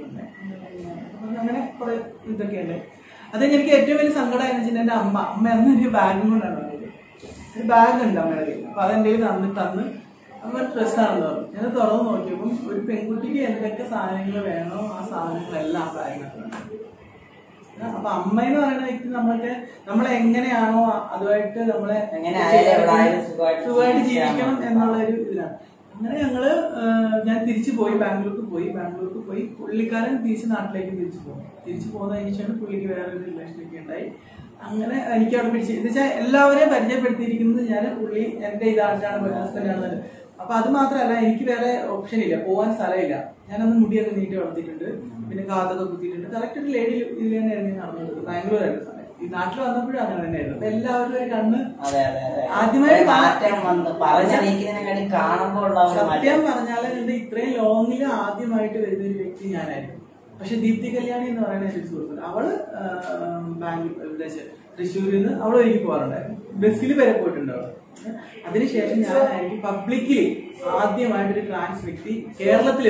അങ്ങനെ കുറെ ഇതൊക്കെ ഉണ്ട് അത് എനിക്ക് ഏറ്റവും വലിയ സങ്കടം എന്ന് വെച്ചാൽ എന്റെ അമ്മ അമ്മ അന്ന് ഒരു ബാഗും കൊണ്ടാണ് വന്നത് ഒരു ബാഗ് ഉണ്ട് അമ്മയുടെ കയ്യിൽ അപ്പൊ അതെന്റെ കയ്യിൽ തന്ന് തന്ന് അമ്മ ഡ്രസ്സാണെന്ന് പറഞ്ഞു ഞാൻ തുറന്ന് നോക്കിയപ്പം ഒരു പെൺകുട്ടിക്ക് എന്തൊക്കെ സാധനങ്ങൾ വേണോ ആ സാധനങ്ങളെല്ലാം ആ ബാഗിനകത്തുണ്ട് അപ്പൊ അമ്മ എന്ന് പറയുന്ന വ്യക്തി നമ്മൾക്ക് നമ്മളെ എങ്ങനെയാണോ അതുമായിട്ട് നമ്മളെ എങ്ങനെ ആയാലും എവിടെ ആയാലും സുഖമായിട്ട് സുഖമായിട്ട് ജീവിക്കാം. ജീവിക്കണം എന്നുള്ള ഒരു ഇതിലാണ് അങ്ങനെ ഞങ്ങള് ആ, ഞാൻ തിരിച്ചു പോയി ബാംഗ്ലൂർക്ക് പോയി ബാംഗ്ലൂർക്ക് പോയി പുള്ളിക്കാരൻ തിരിച്ച് നാട്ടിലേക്ക് തിരിച്ചു പോകും തിരിച്ചു പോകുന്നതിന് ശേഷം പുള്ളിക്ക് വേറൊരു റിലേഷനൊക്കെ ഉണ്ടായി അങ്ങനെ എനിക്ക് അവിടെ പിടിച്ച് എന്ന് വെച്ചാൽ എല്ലാവരെയും പരിചയപ്പെടുത്തിയിരിക്കുന്നത് ഞാൻ പുള്ളി എന്റെ ഇതായിട്ടാണ് ഹസ്ബൻഡാണ് അപ്പൊ അത് മാത്രമല്ല എനിക്ക് വേറെ ഓപ്ഷൻ ഇല്ല പോകാൻ സ്ഥലമില്ല ഞാനന്ന് മുടിയൊക്കെ നീട്ടി വളർത്തിയിട്ടുണ്ട് പിന്നെ കാതൊക്കെ കുത്തിയിട്ടുണ്ട് കറക്റ്റ് ഒരു ലേഡി ഇതിൽ തന്നെയായിരുന്നു ഞാൻ നടന്നത് ബാംഗ്ലൂർ ആയിരുന്നു സമയം ഈ നാട്ടിൽ വന്നപ്പോഴും അങ്ങനെ തന്നെയായിരുന്നു അപ്പൊ എല്ലാവരും ഒരു കണ്ണ് അതെ അതെ അതെ ആദ്യമായിട്ട് ഒരു മാറ്റം വന്ന് പറഞ്ഞറിയിക്കുന്നതിനെക്കാട്ടി കാണുമ്പോൾ ഉള്ള ഒരു മാറ്റം സത്യം പറഞ്ഞാൽ എന്റെ ഇത്രയും ലോങ്ങിൽ ആദ്യമായിട്ട് വരുന്ന ഒരു വ്യക്തി ഞാനായിരുന്നു പക്ഷെ ദീപ്തി കല്യാണി എന്ന് പറയുന്ന ഒരു സുഹൃത്തുണ്ട് അവള് ആം, ബാംഗ്ലൂർ ഇവിടെ ചെ- തൃശ്ശൂരിൽ നിന്ന് അവൾ ഒരുക്കി പോകാറുണ്ടായിരുന്നു ബസ്സിൽ വരെ പോയിട്ടുണ്ട് അവള് അതിനുശേഷം ഞാൻ പബ്ലിക്കലി ആദ്യമായിട്ട് ഒരു ട്രാൻസ് വ്യക്തി കേരളത്തിൽ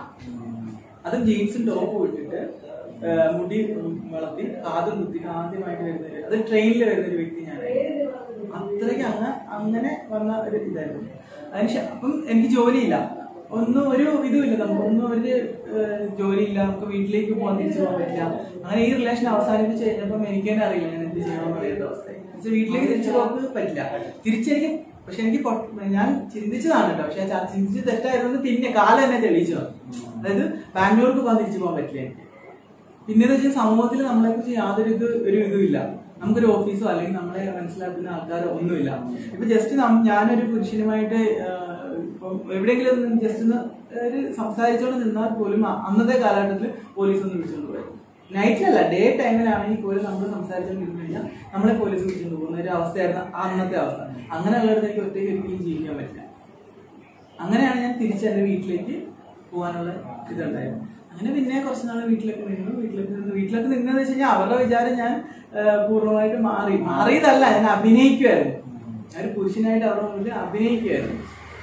അതും ജീൻസും ടോപ്പും ഇട്ടിട്ട് ആ, മുടി വളർത്തി കാതും കുത്തി ആദ്യമായിട്ട് വരുന്ന ഒരു- അത് ട്രെയിനിൽ വരുന്ന ഒരു വ്യക്തി ഞാനായിരുന്നു അത്രയ്ക്ക് അങ്ങ് അങ്ങനെ വന്ന ഒരു ഇതായിരുന്നു അതിന് അപ്പം എനിക്ക് ജോലിയില്ല ഒന്നും ഒരു ഇതുമില്ല നമുക്ക് ഒന്നും ഒരു ഏഹ്, ജോലിയില്ല നമുക്ക് വീട്ടിലേക്ക് പോകാൻ തിരിച്ചു പോകാൻ പറ്റില്ല അങ്ങനെ ഈ റിലേഷൻ അവസാനിപ്പിച്ച് കഴിഞ്ഞപ്പം എനിക്ക് തന്നെ അറിയില്ല ഞാൻ എന്ത് ചെയ്യണമെന്ന് അറിയാത്ത അവസ്ഥ പക്ഷെ വീട്ടിലേക്ക് തിരിച്ചു പോകാൻ പറ്റില്ല തിരിച്ചെനിക്ക് പക്ഷെ എനിക്ക് പൊ- ഞാൻ ചിന്തിച്ചതാണ് കേട്ടോ പക്ഷെ ആ ചിന്തിച്ച് തെറ്റായിരുന്നു പിന്നെ കാലം എന്നെ തെളിയിച്ചു തന്നു. അതായത് ബാംഗ്ലൂർക്ക് പോകാൻ തിരിച്ചു പോകാൻ പറ്റില്ല എനിക്ക് പിന്നെന്ന് വെച്ചാൽ സമൂഹത്തിൽ നമ്മളെ കുറിച്ച് യാതൊരു ഇത് ഒരു ഇതുമില്ല നമുക്കൊരു ഓഫീസോ അല്ലെങ്കിൽ നമ്മളെ മനസ്സിലാക്കുന്ന ആൾക്കാരോ ഒന്നുമില്ല ഇപ്പൊ ജസ്റ്റ് ഞാനൊരു പുരുഷനുമായിട്ട് ആഹ്, ഇപ്പം എവിടെയെങ്കിലും ജസ്റ്റ് ഒന്ന് ഒരു സംസാരിച്ചോണ്ട് നിന്നാൽ പോലും അ- അന്നത്തെ കാലഘട്ടത്തിൽ പോലീസ് ഒന്ന് വിളിച്ചുകൊണ്ട് പോയി നൈറ്റിലല്ല ഡേ ടൈമിലാണെങ്കിൽ പോലും നമ്മൾ സംസാരിച്ചുകൊണ്ടിരുന്നു കഴിഞ്ഞാൽ നമ്മളെ പോലീസ് വിളിച്ചുകൊണ്ട് പോകുന്ന ഒരു അവസ്ഥയായിരുന്നു അന്നത്തെ അവസ്ഥ അങ്ങനെയുള്ളിടത്ത് എനിക്ക് ഒറ്റയ്ക്ക് ഒരിക്കലും ജീവിക്കാൻ പറ്റില്ല അങ്ങനെയാണ് ഞാൻ തിരിച്ച് എൻ്റെ വീട്ടിലേക്ക് പോകാനുള്ള ഇതുണ്ടായത് അങ്ങനെ പിന്നെ കുറച്ച് നാൾ വീട്ടിലൊക്കെ നിന്നു വീട്ടിലൊക്കെ നിന്ന് വീട്ടിലൊക്കെ നിന്നെന്ന് വെച്ച് കഴിഞ്ഞാൽ അവരുടെ വിചാരം ഞാൻ ആ, പൂർണ്ണമായിട്ട് മാറി മാറിയതല്ല ഞാൻ അഭിനയിക്കുമായിരുന്നു ഞാൻ ഒരു പുരുഷനായിട്ട് അവരുടെ മുന്നിൽ അഭിനയിക്കുമായിരുന്നു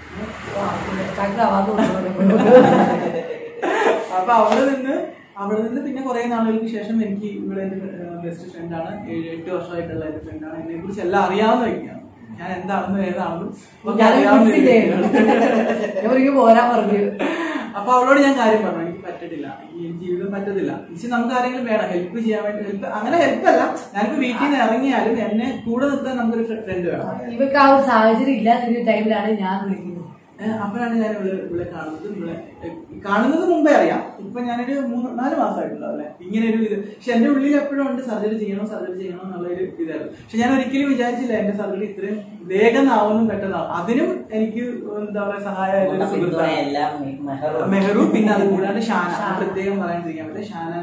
അപ്പൊ അവിടെ നിന്ന് അവിടെ നിന്ന് പിന്നെ കുറെ നാളുകൾക്ക് ശേഷം എനിക്ക് ഇവിടെ എന്റെ ബെസ്റ്റ് ഫ്രണ്ടാണ് ഏഴ് എട്ട് വർഷമായിട്ടുള്ള എന്റെ ഫ്രണ്ടാണ് എന്നെ കുറിച്ച് എല്ലാം അറിയാവുന്ന വ്യക്തിയാണ് ഞാൻ എന്താണെന്നും ഏതാണെന്നും ഒക്കെ ഞാൻ അറിയാവുന്ന ഒരു വിളിച്ചില്ലേ? വ്യക്തിയാണ്. ഞാൻ ഒരിക്കൽ പോരാൻ പറഞ്ഞു അപ്പൊ അവളോട് ഞാൻ കാര്യം പറഞ്ഞു എനിക്ക് പറ്റത്തില്ല ഈ ജീവിതം പറ്റത്തില്ല പക്ഷെ നമുക്ക് ആരെങ്കിലും വേണം ഹെൽപ്പ് ചെയ്യാൻ വേണ്ടി ഹെൽപ്പ് അങ്ങനെ ഹെൽപ്പ് അല്ല ഞാനിപ്പോ വീട്ടിൽ നിന്ന് ഇറങ്ങിയാലും എന്നെ കൂടെ നിർത്താൻ നമുക്കൊരു ഫ്രണ്ട് വേണം ഇവർക്ക് ആ ഒരു സാഹചര്യം ഇല്ലാത്തൊരു ടൈമിലാണ് ഞാൻ വിളിക്കുന്നത് ഏഹ് അപ്പോഴാണ് ഞാൻ ഇവിടെ ഇവിടെ കാണുന്നത് ഇവിടെ ഏഹ് കാണുന്നത് മുമ്പേ അറിയാം ഇപ്പൊ ഞാനൊരു മൂന്ന് നാല് മാസമായിട്ടുണ്ടോ അല്ലെ ഇങ്ങനെ ഒരു ഇത് പക്ഷെ എന്റെ ഉള്ളിൽ എപ്പോഴും ഉണ്ട് സർജറി ചെയ്യണം സർജറി ചെയ്യണം എന്നുള്ള ഒരു ഇതായിരുന്നു പക്ഷെ ഞാൻ ഒരിക്കലും വിചാരിച്ചില്ല എന്റെ സർജറി ഇത്രയും വേഗം ആവുന്നു പെട്ടെന്നാവും അതിനും എനിക്ക് എന്താ പറയാ സഹായമായിട്ട് ഒരു സുഹൃത്താണ് എല്ലാം മെഹറും മെഹറു പിന്നെ അത് കൂടാണ്ട് ഷാന അത് പ്രത്യേകം പറയാണ്ടിരിക്കാൻ പറ്റില്ല ഷാന എന്ന് പറയുന്ന സുഹൃത്ത്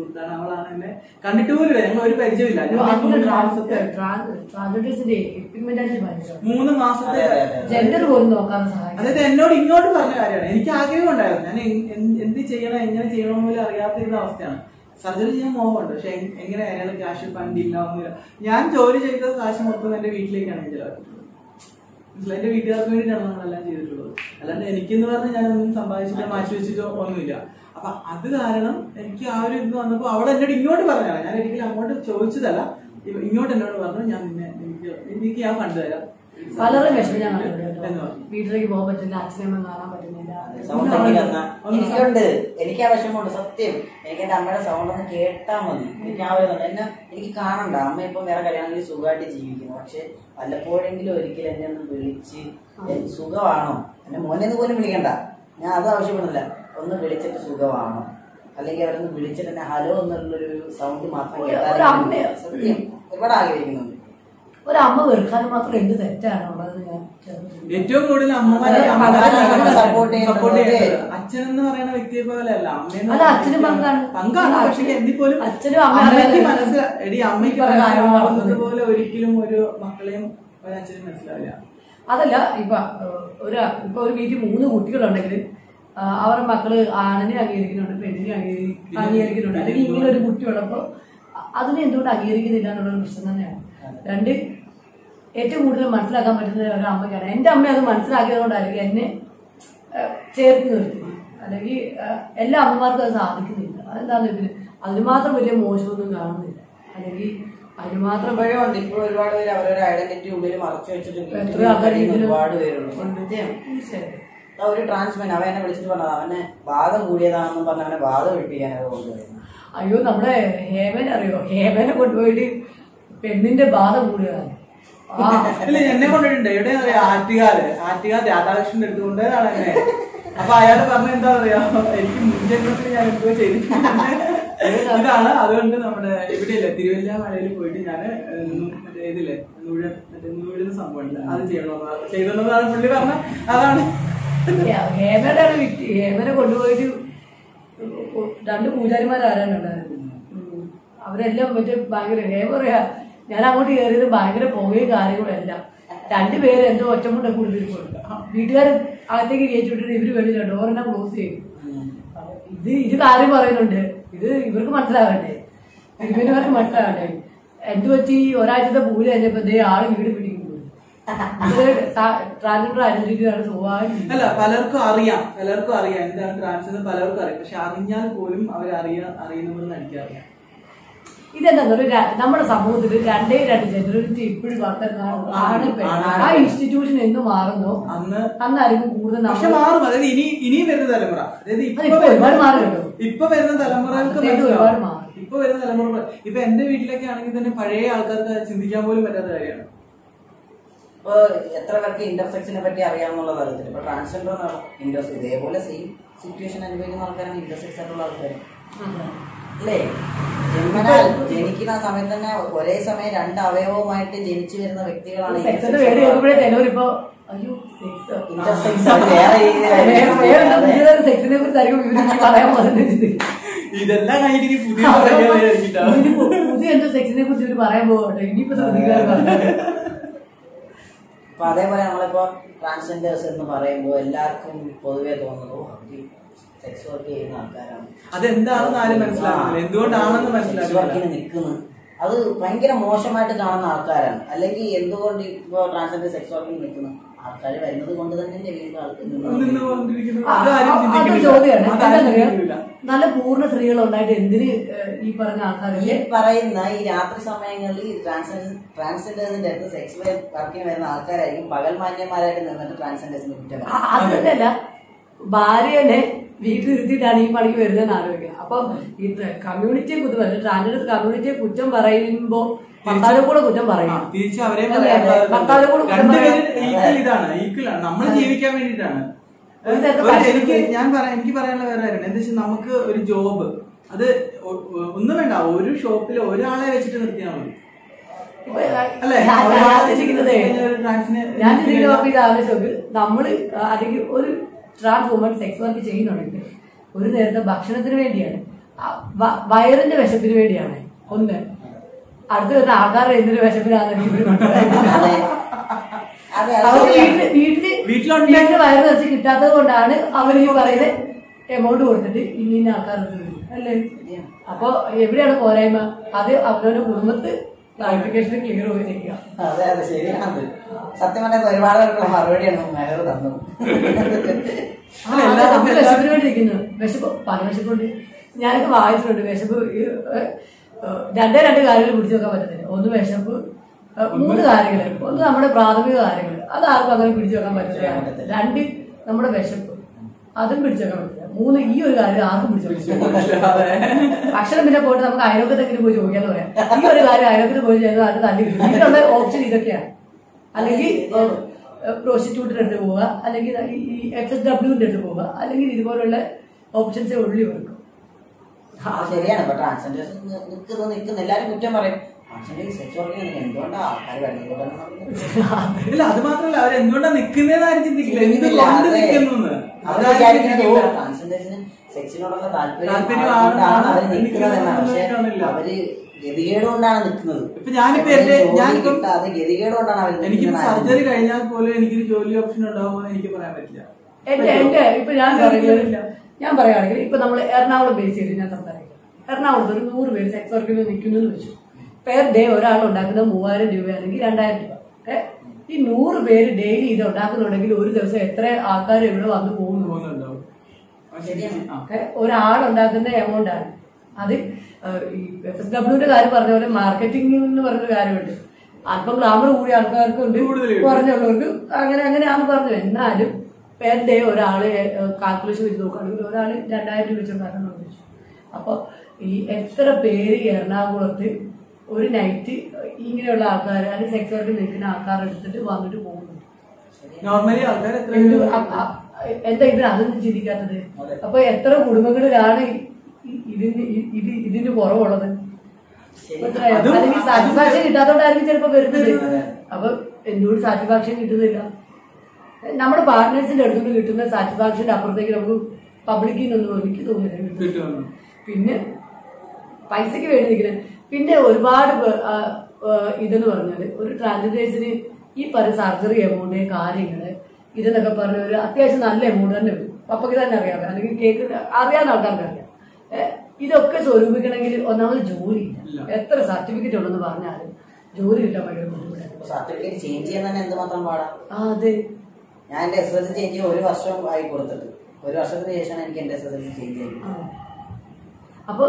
സുഹൃത്താണ് അവളാണ് എന്നെ കണ്ടിട്ട് പോലും ഇല്ല ഞങ്ങൾ ഒരു പരിചയമില്ല ഞങ്ങൾ ഈ മൂന്ന് മാസത്തെ ട്രാൻസ്ജെൻഡേഴ്സിന്റെ പിഗ്മെന്റ് അടിച്ച് ഭയങ്കര മൂന്ന് മാസത്തെ അതെ, അതെ, അതെ. ജെൻഡർ പോലും നോക്കാൻ സഹായിക്കും അതായത് എന്നോട് ഇങ്ങോട്ട് പറഞ്ഞ കാര്യമാണ് എനിക്ക് ആഗ്രഹം ഉണ്ടായിരുന്നു ഞാൻ എങ്- എന്ത് എന്ത് ചെയ്യണം എങ്ങനെ ചെയ്യണം പോലും അറിയാത്തിരുന്ന അവസ്ഥയാണ് സർജറി ചെയ്യാൻ മോഹമുണ്ട് പക്ഷെ എങ്- എങ്ങനെ അയാൾ ക്യാഷ് ഫണ്ടില്ല ഒന്നുമില്ല ഞാൻ ജോലി ചെയ്ത കാശ് മൊത്തം എന്റെ വീട്ടിലേക്കാണ് ഞാൻ ചെലവാക്കിയിട്ടുള്ളത് മനസ്സിലായി? എന്റെ വീട്ടുകാർക്ക് വേണ്ടിയിട്ടാണ് നമ്മളെല്ലാം ചെയ്തിട്ടുള്ളത് അല്ലാണ്ട് എനിക്കെന്ന് പറഞ്ഞാൽ ഞാനൊന്നും സമ്പാദിച്ചിട്ടോ മാറ്റി വെച്ചിട്ടോ ഒന്നുമില്ല അപ്പൊ അത് കാരണം എനിക്ക് ആ ഒരു ഇത് വന്നപ്പോ അവൾ എന്നോട് ഇങ്ങോട്ട് പറഞ്ഞതാണ് ഞാൻ ഒരിക്കലും അങ്ങോട്ട് ചോദിച്ചതല്ല ഇവ- ഇങ്ങോട്ട് എന്നോട് പറഞ്ഞു ഞാൻ നിന്നെ എനിക്ക് എനിക്ക് ഞാൻ ഫണ്ട് തരാം പലരും വിഷമം ഞാൻ കണ്ടിട്ടുണ്ട് എന്ന് കേട്ടോ. പറഞ്ഞു. വീട്ടിലേക്ക് പോകാൻ പറ്റില്ല അച്ഛനമ്മ കാണാൻ പറ്റുന്നില്ല സൗണ്ട് എങ്കിലും എന്നാ എനിക്കുണ്ട് എനിക്ക് ആ വിഷമമുണ്ട് സത്യം എനിക്ക് എന്റെ അമ്മയുടെ സൗണ്ട് ഒന്ന് കേട്ടാ മതി എനിക്ക് ആ ഒരു ഇതുണ്ട്. എന്നെ എനിക്ക് കാണണ്ട അമ്മ ഇപ്പം വേറെ കല്യാണമെങ്കിൽ സുഖമായിട്ട് ജീവിക്കുന്നു പക്ഷെ വല്ലപ്പോഴെങ്കിലും ഒരിക്കലും എന്നെ ഒന്ന് വിളിച്ച് "ഏ, സുഖമാണോ എന്റെ മോനെ ഒന്ന് പോലും വിളിക്കണ്ട ഞാൻ അത് ആവശ്യപ്പെടുന്നില്ല ഒന്ന് വിളിച്ചിട്ട് സുഖമാണോ അല്ലെങ്കിൽ അവരൊന്ന് വിളിച്ചിട്ട് എന്നെ ഹലോ എന്നുള്ളൊരു സൗണ്ട് മാത്രം ഒരു- കേട്ടാൽ ഒരു അമ്മയോ? സത്യം ഒരുപാട് ആഗ്രഹിക്കുന്നുണ്ട് ഒരമ്മ വെറുക്കാൻ മാത്രം എന്ത് തെറ്റാണുള്ളത് ഞാൻ ചെറുപ്പം ഏറ്റവും കൂടുതൽ അമ്മമാരെ അതെ, അമ്മമാരെ support ചെയ്യുന്നത് സപ്പോർട്ട് ചെയ്യുന്നത് പോലെ. അച്ഛൻ എന്ന് പറയുന്ന വ്യക്തിയെ പോലെ അല്ല അമ്മയെന്ന് അല്ല, അച്ഛനും പറയുന്ന പങ്കാണ്. പങ്കാണ് പക്ഷെ എന്നിൽ പോലും അച്ഛനും അമ്മയും അമ്മയ്ക്ക് അറിയാതെ മനസ്സിലാ എടി അമ്മയ്ക്ക് ഈ പറഞ്ഞ കാര്യങ്ങൾ മനസ്സിലാവുന്നത് നടക്കുന്നത്. പോലെ ഒരിക്കലും ഒരു മക്കളെയും ഒരു അച്ഛനും മനസ്സിലാവില്ല അതല്ല ഇപ്പൊ ഏഹ്, ഒരു ഇപ്പൊ ഒരു വീട്ടിൽ മൂന്ന് കുട്ടികളുണ്ടെങ്കിൽ ആ, അവരുടെ മക്കള് ആണിനെ അംഗീകരിക്കുന്നുണ്ട് പെണ്ണിനെ അംഗീകരി അംഗീകരിക്കുന്നുണ്ട് അല്ലെങ്കിൽ ഇങ്ങനെ ഒരു കുട്ടി ഉള്ളപ്പോ അ- അതിനെ എന്തുകൊണ്ട് അംഗീകരിക്കുന്നില്ല എന്നുള്ളൊരു പ്രശ്നം തന്നെയാണ് രണ്ട് ഏറ്റവും കൂടുതൽ മനസ്സിലാക്കാൻ പറ്റുന്നത് ഒരു അമ്മയ്ക്കാണ് എൻ്റെ അമ്മ അത് മനസ്സിലാക്കിയത് കൊണ്ടായിരിക്കും എന്നെ ഏഹ്, ചേർത്ത് നിർത്തി അല്ലെങ്കിൽ ഏഹ്, എല്ലാ അമ്മമാർക്കും അത് സാധിക്കുന്നില്ല അതെന്താണെന്ന് വെച്ചാൽ അതിന് മാത്രം വലിയ മോശമൊന്നും കാണുന്നില്ല അല്ലെങ്കിൽ അതിന് മാത്രം ഇപ്പോഴും ഉണ്ട് ഇപ്പൊ ഒരുപാട് പേര് അവരൊരു ഐഡന്റിറ്റി ഉള്ളിൽ മറച്ചു വെച്ചിട്ട് വീട്ടിൽ എത്ര ആൾക്കാർ കഴിയുന്ന ഇതിന് ഒരുപാട് പേരുണ്ട് സത്യം തീർച്ചയായിട്ടും ആ ഒരു ട്രാൻസ്മെൻ അവൻ എന്നെ വിളിച്ചിട്ട് പറഞ്ഞത് അവനെ വാദം കൂടിയതാണെന്നും പറഞ്ഞ് അവനെ വാദം ഒഴിപ്പിക്കാൻ അത് കൊണ്ടുവരുന്നു അയ്യോ നമ്മുടെ ഹേമൻ അറിയോ ഹേമനെ കൊണ്ടുപോയിട്ട് പെണ്ണിന്റെ ബാധ കൂടുകയാണ് ആ ഇല്ല എന്നെ കൊണ്ടിട്ടുണ്ട് എവിടെ അറിയാം ആറ്റുകാല് ആറ്റുകാൽ രാധാകൃഷ്ണന്റെ അടുത്ത് കൊണ്ടുപോയതാണ് എന്നെ അപ്പൊ അയാൾ പറഞ്ഞ എന്താ പറയാ എനിക്ക് മുൻജന്മത്തിൽ ഞാൻ എന്തോ ചെയ്തിട്ടുണ്ട് ഇതാണ് അതുകൊണ്ട് നമ്മുടെ ഇവിടെയില്ലേ തിരുവല്ലാമലയിൽ പോയിട്ട് ഞാൻ മറ്റേ ഇതില്ലേ നൂഴൻ മറ്റേ നൂഴുന്ന സംഭവം ഉണ്ട് അത് ചെയ്യണമെന്ന് ചെയ്തോന്നതാണ് പുള്ളി പറഞ്ഞ അതാണ് ഹേമയുടെ വിറ്റ് ഹേമനെ കൊണ്ടുപോയിട്ട് രണ്ട് പൂജാരിമാരാരാനുണ്ടായിരുന്നു ഉം. അവരെല്ലാം മറ്റേ ഭയങ്കര ഹേമ പറയാ ഞാൻ അങ്ങോട്ട് കയറിയത് ഭയങ്കര പുകയും കാര്യങ്ങളും എല്ലാം രണ്ടുപേര് എന്തോ ഒറ്റമുണ്ട കുളിച്ചിരിപ്പുണ്ട് വീട്ടുകാർ അകത്തേക്ക് കയറ്റി വിട്ടിട്ട് ഇവര് വേണ്ടില്ല ഡോറെല്ലാം ക്ലോസ് ചെയ്യും ഇത് ഇത് കാര്യം പറയുന്നുണ്ട് ഇത് ഇവർക്ക് മനസ്സിലാകണ്ടേ തിരുവനന്തപുരത്ത് മനസ്സിലാകണ്ടേ എന്ത് പറ്റി ഒരാഴ്ചത്തെ പൂജ കഴിഞ്ഞപ്പോ ദേ ആള് വീട് പിടിക്കുന്നു ട്രാൻസ്ജെൻഡർ ഐഡന്റിറ്റി ആണ് സ്വാഭാവികം അല്ല പലർക്കും അറിയാം പലർക്കും അറിയാം എന്താണ് ട്രാൻസ് എന്ന് പലർക്കും അറിയാം പക്ഷെ അറിഞ്ഞാൽ പോലും അവർ അറിയാ അറിയുന്നവരെന്ന് എനിക്കറിയാം ഇതെന്താ ഒരു ര- നമ്മുടെ സമൂഹത്തിൽ രണ്ടേ രണ്ട് ജനറലിറ്റി ഇപ്പോഴും വർത്തം ആണ് പെണ്ണ്. ആ ഇൻസ്റ്റിറ്റ്യൂഷൻ എന്ന് മാറുന്നോ അന്ന് അന്നായിരിക്കും കൂടുതൽ പക്ഷെ നമ്മൾ മാറും അതായത് ഇനി ഇനിയും വരുന്ന തലമുറ അതായത് ഇപ്പൊ അതിപ്പോ ഒരുപാട് വരുന്ന- മാറി കേട്ടോ. ഇപ്പൊ വരുന്ന തലമുറകൾക്ക് അതായത് മനസ്സിലാവും. ഒരുപാട് മാറി. ഇപ്പൊ വരുന്ന തലമുറ ഇപ്പൊ എന്റെ വീട്ടിലൊക്കെ ആണെങ്കിൽ തന്നെ പഴയ ആൾക്കാർക്ക് ചിന്തിക്കാൻ പോലും പറ്റാത്ത കാര്യമാണ് ഇപ്പൊ എത്ര പേർക്ക് ഇന്റർസെക്ഷനെ പറ്റി അറിയാമെന്നുള്ളത് അറിയത്തില്ല ഇപ്പൊ ട്രാൻസ്ജെൻഡർ ഇന്റർസ് ഇതേപോലെ സെയിം സിറ്റുവേഷൻ അനുഭവിക്കുന്ന ആൾക്കാരാണ് ഇന്റർസെക്സ് ആയിട്ടുള്ള ആൾക്കാർ അല്ലേ ജന്മനാൽ ജനിക്കുന്ന ആ സമയത്ത് തന്നെ ഒരേ സമയം രണ്ട് അവയവവുമായിട്ട് ജനിച്ചു വരുന്ന വ്യക്തികളാണ് സെക്സിന്റെ പേര് കേൾക്കുമ്പോഴേ ചിലവരിപ്പോ അയ്യോ സെക്സ് ഇന്റർസെക്സ് അത് വേറെ വേറെ രീതിയിലായിരിക്കും. സെക്സിനെ കുറിച്ചായിരിക്കും ഇവര് എനിക്ക് പറയാൻ പോകുന്നത് ഇതെല്ലാം കഴിഞ്ഞിട്ട് ഇനി പുതിയ പറയാനായിരിക്കും ഇനി പു- പുതിയ എന്തോ സെക്സിനെ കുറിച്ച് ഇവര് പറയാൻ പോകട്ടെ ഇനിയിപ്പോ ശ്രദ്ധിക്കാൻ അപ്പൊ അതേപോലെ നമ്മളിപ്പോ ട്രാൻസ്ജെൻഡേഴ്സ് എന്ന് പറയുമ്പോൾ എല്ലാവർക്കും പൊതുവെ തോന്നുന്നു സെക്സ് വർക്ക് ചെയ്യുന്ന ആൾക്കാരാണ് അതെന്താണെന്ന് ആരും മനസ്സിലാക്കുന്നില്ല എന്തുകൊണ്ടാണെന്ന് സെക്സ് വർക്കിന് മനസ്സിലാക്കുന്നില്ല നിൽക്കുന്നു അത് ഭയങ്കര മോശമായിട്ട് കാണുന്ന ആൾക്കാരാണ് അല്ലെങ്കിൽ എന്തുകൊണ്ട് ഇപ്പോ ട്രാൻസ്ജെൻഡർ സെക്സ് വർക്കിന് നിൽക്കുന്നു ആൾക്കാർ വരുന്നത് കൊണ്ട് തന്നെ വീണ്ടും ആൾക്കാർ നിന്നുകൊണ്ടിരിക്കുന്നു ആ, അതാരും ആ, അത് ചിന്തിക്കുന്നില്ല ചോദ്യമാണ് അതാരും എന്താണെന്നറിയോ? ചിന്തിക്കുന്നില്ല നല്ല പൂർണ്ണ സ്ത്രീകൾ ഉണ്ടായിട്ട് എന്തിന് ഏഹ്, ഈ പറഞ്ഞ ഈ ആൾക്കാരല്ലേ പറയുന്ന ഈ രാത്രി സമയങ്ങളിൽ ട്രാൻസ്ജെൻഡേഴ്സിന്റെ അടുത്ത് സെക്സ് വർക്കിന് വരുന്ന ആൾക്കാരായിരിക്കും പകൽ മാന്യന്മാരായിട്ട് നിന്നിട്ട് ട്രാൻസ്ജെൻഡേഴ്സിന് കുറ്റം ആ, അത് തന്നെയല്ല ഭാര്യനെ വീട്ടിൽ ഇരുത്തിയിട്ടാണ് ഈ പണിക്ക് വരുന്നതെന്ന് ആലോചിക്കുക അപ്പൊ ഈ കമ്മ്യൂണിറ്റിയെ കുറ്റം പറയും ട്രാൻസ്ജെൻഡർ കമ്മ്യൂണിറ്റിയെ കുറ്റം പറയുമ്പോ ഭർത്താവിനെ കൂടെ കുറ്റം ആ, പറയും തിരിച്ച് അവരെ അതെ, പറയാൻ അതെ. പാടില്ല. ഭർത്താവിനെ കൂടെ കുറ്റം രണ്ടുപേരും പറയാൻ- ഈക്വൽ ഇതാണ് ഈക്വൽ ആണ് നമ്മൾ ജീവിക്കാൻ വേണ്ടിയിട്ടാണ് ഒരു തരത്തിൽ ഒരു- ഭക്ഷണം എനിക്ക് കഴിക്കും. ഞാൻ പറയാം എനിക്ക് പറയാനുള്ള വേറെ കാര്യം എന്താ വെച്ചാൽ നമുക്ക് ഒരു ജോബ് അത് ഒ- ഒ- ഒന്നും വേണ്ട ഒരു ഷോപ്പിൽ ഒരാളെ വെച്ചിട്ട് നിർത്തിയാൽ മതി ഇപ്പൊ അല്ലേ? ഞാൻ- ഒരു ഞാൻ ആളെ ചിന്തിക്കുന്നതേ, വെച്ചിട്ട് ഒരു ട്രാൻസിനെ ഞാൻ ചിന്തിക്കുന്ന അപ്പൊ ഇത് ആലോചിച്ച് നമ്മള് അല്ലെങ്കിൽ ഒരു ട്രാൻസ് വുമൺ സെക്സ് വർക്ക് ചെയ്യുന്നുണ്ടെങ്കിൽ ഒരു നേരത്തെ ഭക്ഷണത്തിന് വേണ്ടിയാണ് ആ, വ- വയറിന്റെ വിശപ്പിന് വേണ്ടിയാണ് ഒന്ന് അടുത്ത് വരുന്ന ആൾക്കാരുടെ എന്തൊരു വിശപ്പിനാണ് എനിക്ക് ഇവര് മനസ്സിലായത്. അതെ അതെ അത് അവർക്ക് ശരിയാണ്. വീട്ടില് വീട്ടില് വീട്ടിലുണ്ട്. വീട്ടില് വയറ് നിറച്ച് കിട്ടാത്തത് കൊണ്ടാണ് അവർ ഈ പറയുന്ന എമൗണ്ട് കൊടുത്തിട്ട് ഇന്ന ഇന്ന ആൾക്കാർക്ക് വരും അല്ലേ ശരിയാണ്. അപ്പൊ എവിടെയാണ് പോരായ്മ അത് അവരവരുടെ കുടുംബത്ത് ക്ലാരിഫിക്കേഷൻ ക്ലിയർ ചെയ്തിരിക്കുക അതെ അതെ ശരിയാണ് സത്യം പറഞ്ഞാൽ ഒരുപാട് പേർക്കുള്ള മറുപടിയാണ് മേലർ തന്നത് ആ, അതെ, നമുക്ക് വിശപ്പിന് വേണ്ടി ഇരിക്കുന്നു വിശപ്പ് പല വിശപ്പുണ്ട് ഞാനൊക്കെ വായിച്ചിട്ടുണ്ട് വിശപ്പ് ഈ, ഏ, ഏ, രണ്ടേ രണ്ട് കാര്യങ്ങൾ പിടിച്ചു വെക്കാൻ പറ്റത്തില്ല ഒന്ന് വിശപ്പ് ഏ, മൂന്ന് കാര്യങ്ങൾ ഒന്ന് നമ്മുടെ പ്രാഥമിക കാര്യങ്ങൾ അത് ആർക്കും അങ്ങനെ പിടിച്ചു വെക്കാൻ പറ്റില്ല രണ്ട് നമ്മുടെ വിശപ്പ് അതും പിടിച്ചു വെക്കാൻ പറ്റില്ല മൂന്ന് ഈ ഒരു കാര്യം ആർക്കും പിടിച്ചു വെക്കാൻ പറ്റില്ല ഭക്ഷണം പിന്നെ പോയിട്ട് നമുക്ക് അയലോക്കത്തെങ്കിലും പോയി ചോദിക്കാന്ന് പറയാം ഈ ഒരു കാര്യം അയലോക്കത്തിൽ പോയി ചെയ്താൽ അത് തല്ലി കിട്ടും ഇതിനുള്ള ഓപ്ഷൻ ഇതൊക്കെയാണ് അല്ലെങ്കിൽ പ്രോസ്റ്റിറ്റ്യൂട്ടിന്റെ അടുത്ത് പോവുക അല്ലെങ്കിൽ ഈ എഫ് എസ് ഡബ്ല്യുവിന്റെ അടുത്ത് പോവുക അല്ലെങ്കിൽ ഇതുപോലുള്ള ഓപ്ഷൻസേ ഉള്ളി കൊടുക്കും ആ, ശരിയാണ് ഇപ്പൊ ട്രാൻസ്ജെൻഡേഴ്സ് നിൽക്കുന്നു നിൽക്കുന്നു എല്ലാരും കുറ്റം പറയും ട്രാൻസ്ജെൻഡേഴ്സ് സെക്സ് വർക്ക് ചെയ്യുന്നത് എന്തുകൊണ്ടാ ആൾക്കാർ വെള്ളം ഇല്ല അത് മാത്രമല്ല അവർ എന്തുകൊണ്ടാ നിക്കുന്നതെന്ന് ആരും ചിന്തിക്കില്ല ചിന്തിക്കുന്നില്ല. എന്തുകൊണ്ട് അതെ. നിൽക്കുന്നു അവർ വിചാരിക്കുന്നത് ഓ ട്രാൻസ്ജെൻഡേഴ്സിന് സെക്സിനോടുള്ള താല്പര്യം താല്പര്യം ആയതുകൊണ്ടാണ് അവര് ആണ് നിൽക്കുന്നതെന്നാണ് പക്ഷെ നിൽക്കുന്നതെന്ന് അവര് ഗതികേട് കൊണ്ടാണ് നിൽക്കുന്നത് ഇപ്പൊ ഞാനിപ്പോ അവര് എന്റെ- ജോലി ഞാനിപ്പം- കിട്ടാതെ ഗതികേട് കൊണ്ടാണ് അവർ എനിക്ക് നിൽക്കുന്നത് സർജറി കഴിഞ്ഞാൽ പോലും എനിക്കൊരു ജോലി ഓപ്ഷൻ ഉണ്ടാവുമോ എന്ന് എനിക്ക് പറയാൻ പറ്റില്ല എന്റെ എന്റെ ഇപ്പൊ ഞാൻ പറയുന്നത് ഞാൻ പറയുകയാണെങ്കിൽ ഇപ്പൊ നമ്മൾ എറണാകുളം ബേസ് ചെയ്ത് ഞാൻ സംസാരിക്കാം എറണാകുളത്ത് ഒരു നൂറ് പേര് സെക്സ് വർക്കിൽ നിൽക്കുന്നു എന്ന് വെച്ചു പെർ ഡേ ഒരാൾ ഉണ്ടാക്കുന്നത് മൂവായിരം രൂപയാണെങ്കിൽ രണ്ടായിരം രൂപ ഏ? ഈ നൂറ് പേര് ഡെയിലി ഇത് ഉണ്ടാക്കുന്നുണ്ടെങ്കിൽ ഒരു ദിവസം എത്ര ആൾക്കാർ ഇവിടെ വന്ന് പോകുന്നു പോകുന്നുണ്ടാവും ശരിയാണ്. ആ. ഒക്കെ ഒരാളുണ്ടാക്കുന്ന എമൗണ്ട് ആണ് അത് ഏഹ്, ഈ എഫ് എസ് ഡബ്ല്യൂന്റെ കാര്യം പറഞ്ഞ പോലെ മാർക്കറ്റിംഗ് എന്ന് പറഞ്ഞൊരു കാര്യമുണ്ട് അല്പം ഗ്ലാമർ കൂടിയ ആൾക്കാർക്കുണ്ട് കൂടുതൽ കിട്ടും. കുറഞ്ഞുള്ളവർക്ക് അങ്ങനെ അങ്ങനെയാന്ന് പറഞ്ഞു എന്നാലും പെർ ഡേ ഒരാള് കാൽക്കുലേഷൻ വെച്ച് നോക്കുകയാണെങ്കിൽ ഒരാൾ രണ്ടായിരം രൂപ വെച്ച് ഉണ്ടാക്കണം വെച്ചു അപ്പൊ ഈ എത്ര പേര് ഈ എറണാകുളത്ത് ഒരു നൈറ്റ് ഇങ്ങനെയുള്ള ആൾക്കാർ അല്ലെങ്കിൽ സെക്സ് വർക്കിൽ നിൽക്കുന്ന ആൾക്കാർ എടുത്തിട്ട് വന്നിട്ട് പോകുന്നുണ്ട് നോർമലി ആൾക്കാർ എത്ര എന്ത് അ- അ- എന്താ ഇവർ അതൊന്നും ചിന്തിക്കാത്തത് അപ്പൊ എത്ര കുടുംബങ്ങളിലാണ് ഈ- ഇതിന് ഈ- ഇത് ഇതിന് കുറവുള്ളത് മനസ്സിലായോ? അതും- അല്ലെങ്കിൽ സാറ്റിസ്ഫാക്ഷൻ കിട്ടാത്തോണ്ടായിരിക്കും ചിലപ്പോ വരുന്നത് അപ്പൊ എന്തുകൊണ്ട് സാറ്റിസ്ഫാക്ഷൻ കിട്ടുന്നില്ല നമ്മുടെ പാർട്ട്നേഴ്സിന്റെ അടുത്തുനിന്ന് കിട്ടുന്ന സാറ്റിസ്ഫാക്ഷന്റെ അപ്പുറത്തേക്ക് നമുക്ക് പബ്ലിക്കിൽ നിന്നൊന്നും എനിക്ക് തോന്നുന്നില്ല കിട്ടുമെന്ന് പിന്നെ പൈസക്ക് വേണ്ടി നിൽക്കുന്നത് പിന്നെ ഒരുപാട് പേ- ആ, ആ, ഇതെന്ന് പറഞ്ഞാല് ഒരു ട്രാൻസ്ജെൻഡേഴ്സിന് ഈ പറഞ്ഞ സർജറി എമൗണ്ട് കാര്യങ്ങള് ഇതെന്നൊക്കെ പറഞ്ഞ ഒരു അത്യാവശ്യം നല്ല എമൗണ്ട് തന്നെ വരും പപ്പയ്ക്ക് തന്നെ അറിയാം അല്ലെങ്കിൽ കേക്ക് അറിയാവുന്ന ആൾക്കാർക്ക് അറിയാം ഏ, ഇതൊക്കെ സ്വരൂപിക്കണമെങ്കിൽ ഒന്നാമത് ജോലി ഇല്ല. എത്ര സർട്ടിഫിക്കറ്റ് ഉണ്ടെന്ന് പറഞ്ഞാലും ജോലി കിട്ടാൻ ഭയങ്കര ബുദ്ധിമുട്ടാണ് സർട്ടിഫിക്കറ്റ് ചേഞ്ച് ചെയ്യാൻ തന്നെ എന്തുമാത്രം പാടാ ആ അതെ ഞാൻ എന്റെ എസ് എസ് ചേഞ്ച് ഒരു വർഷം ആയി കൊടുത്തിട്ട് ഒരു വർഷത്തിന് ശേഷമാണ് എനിക്ക് എന്റെ എസ് എസ് ചേഞ്ച് ചെയ്യുന്നത് ആ. അപ്പൊ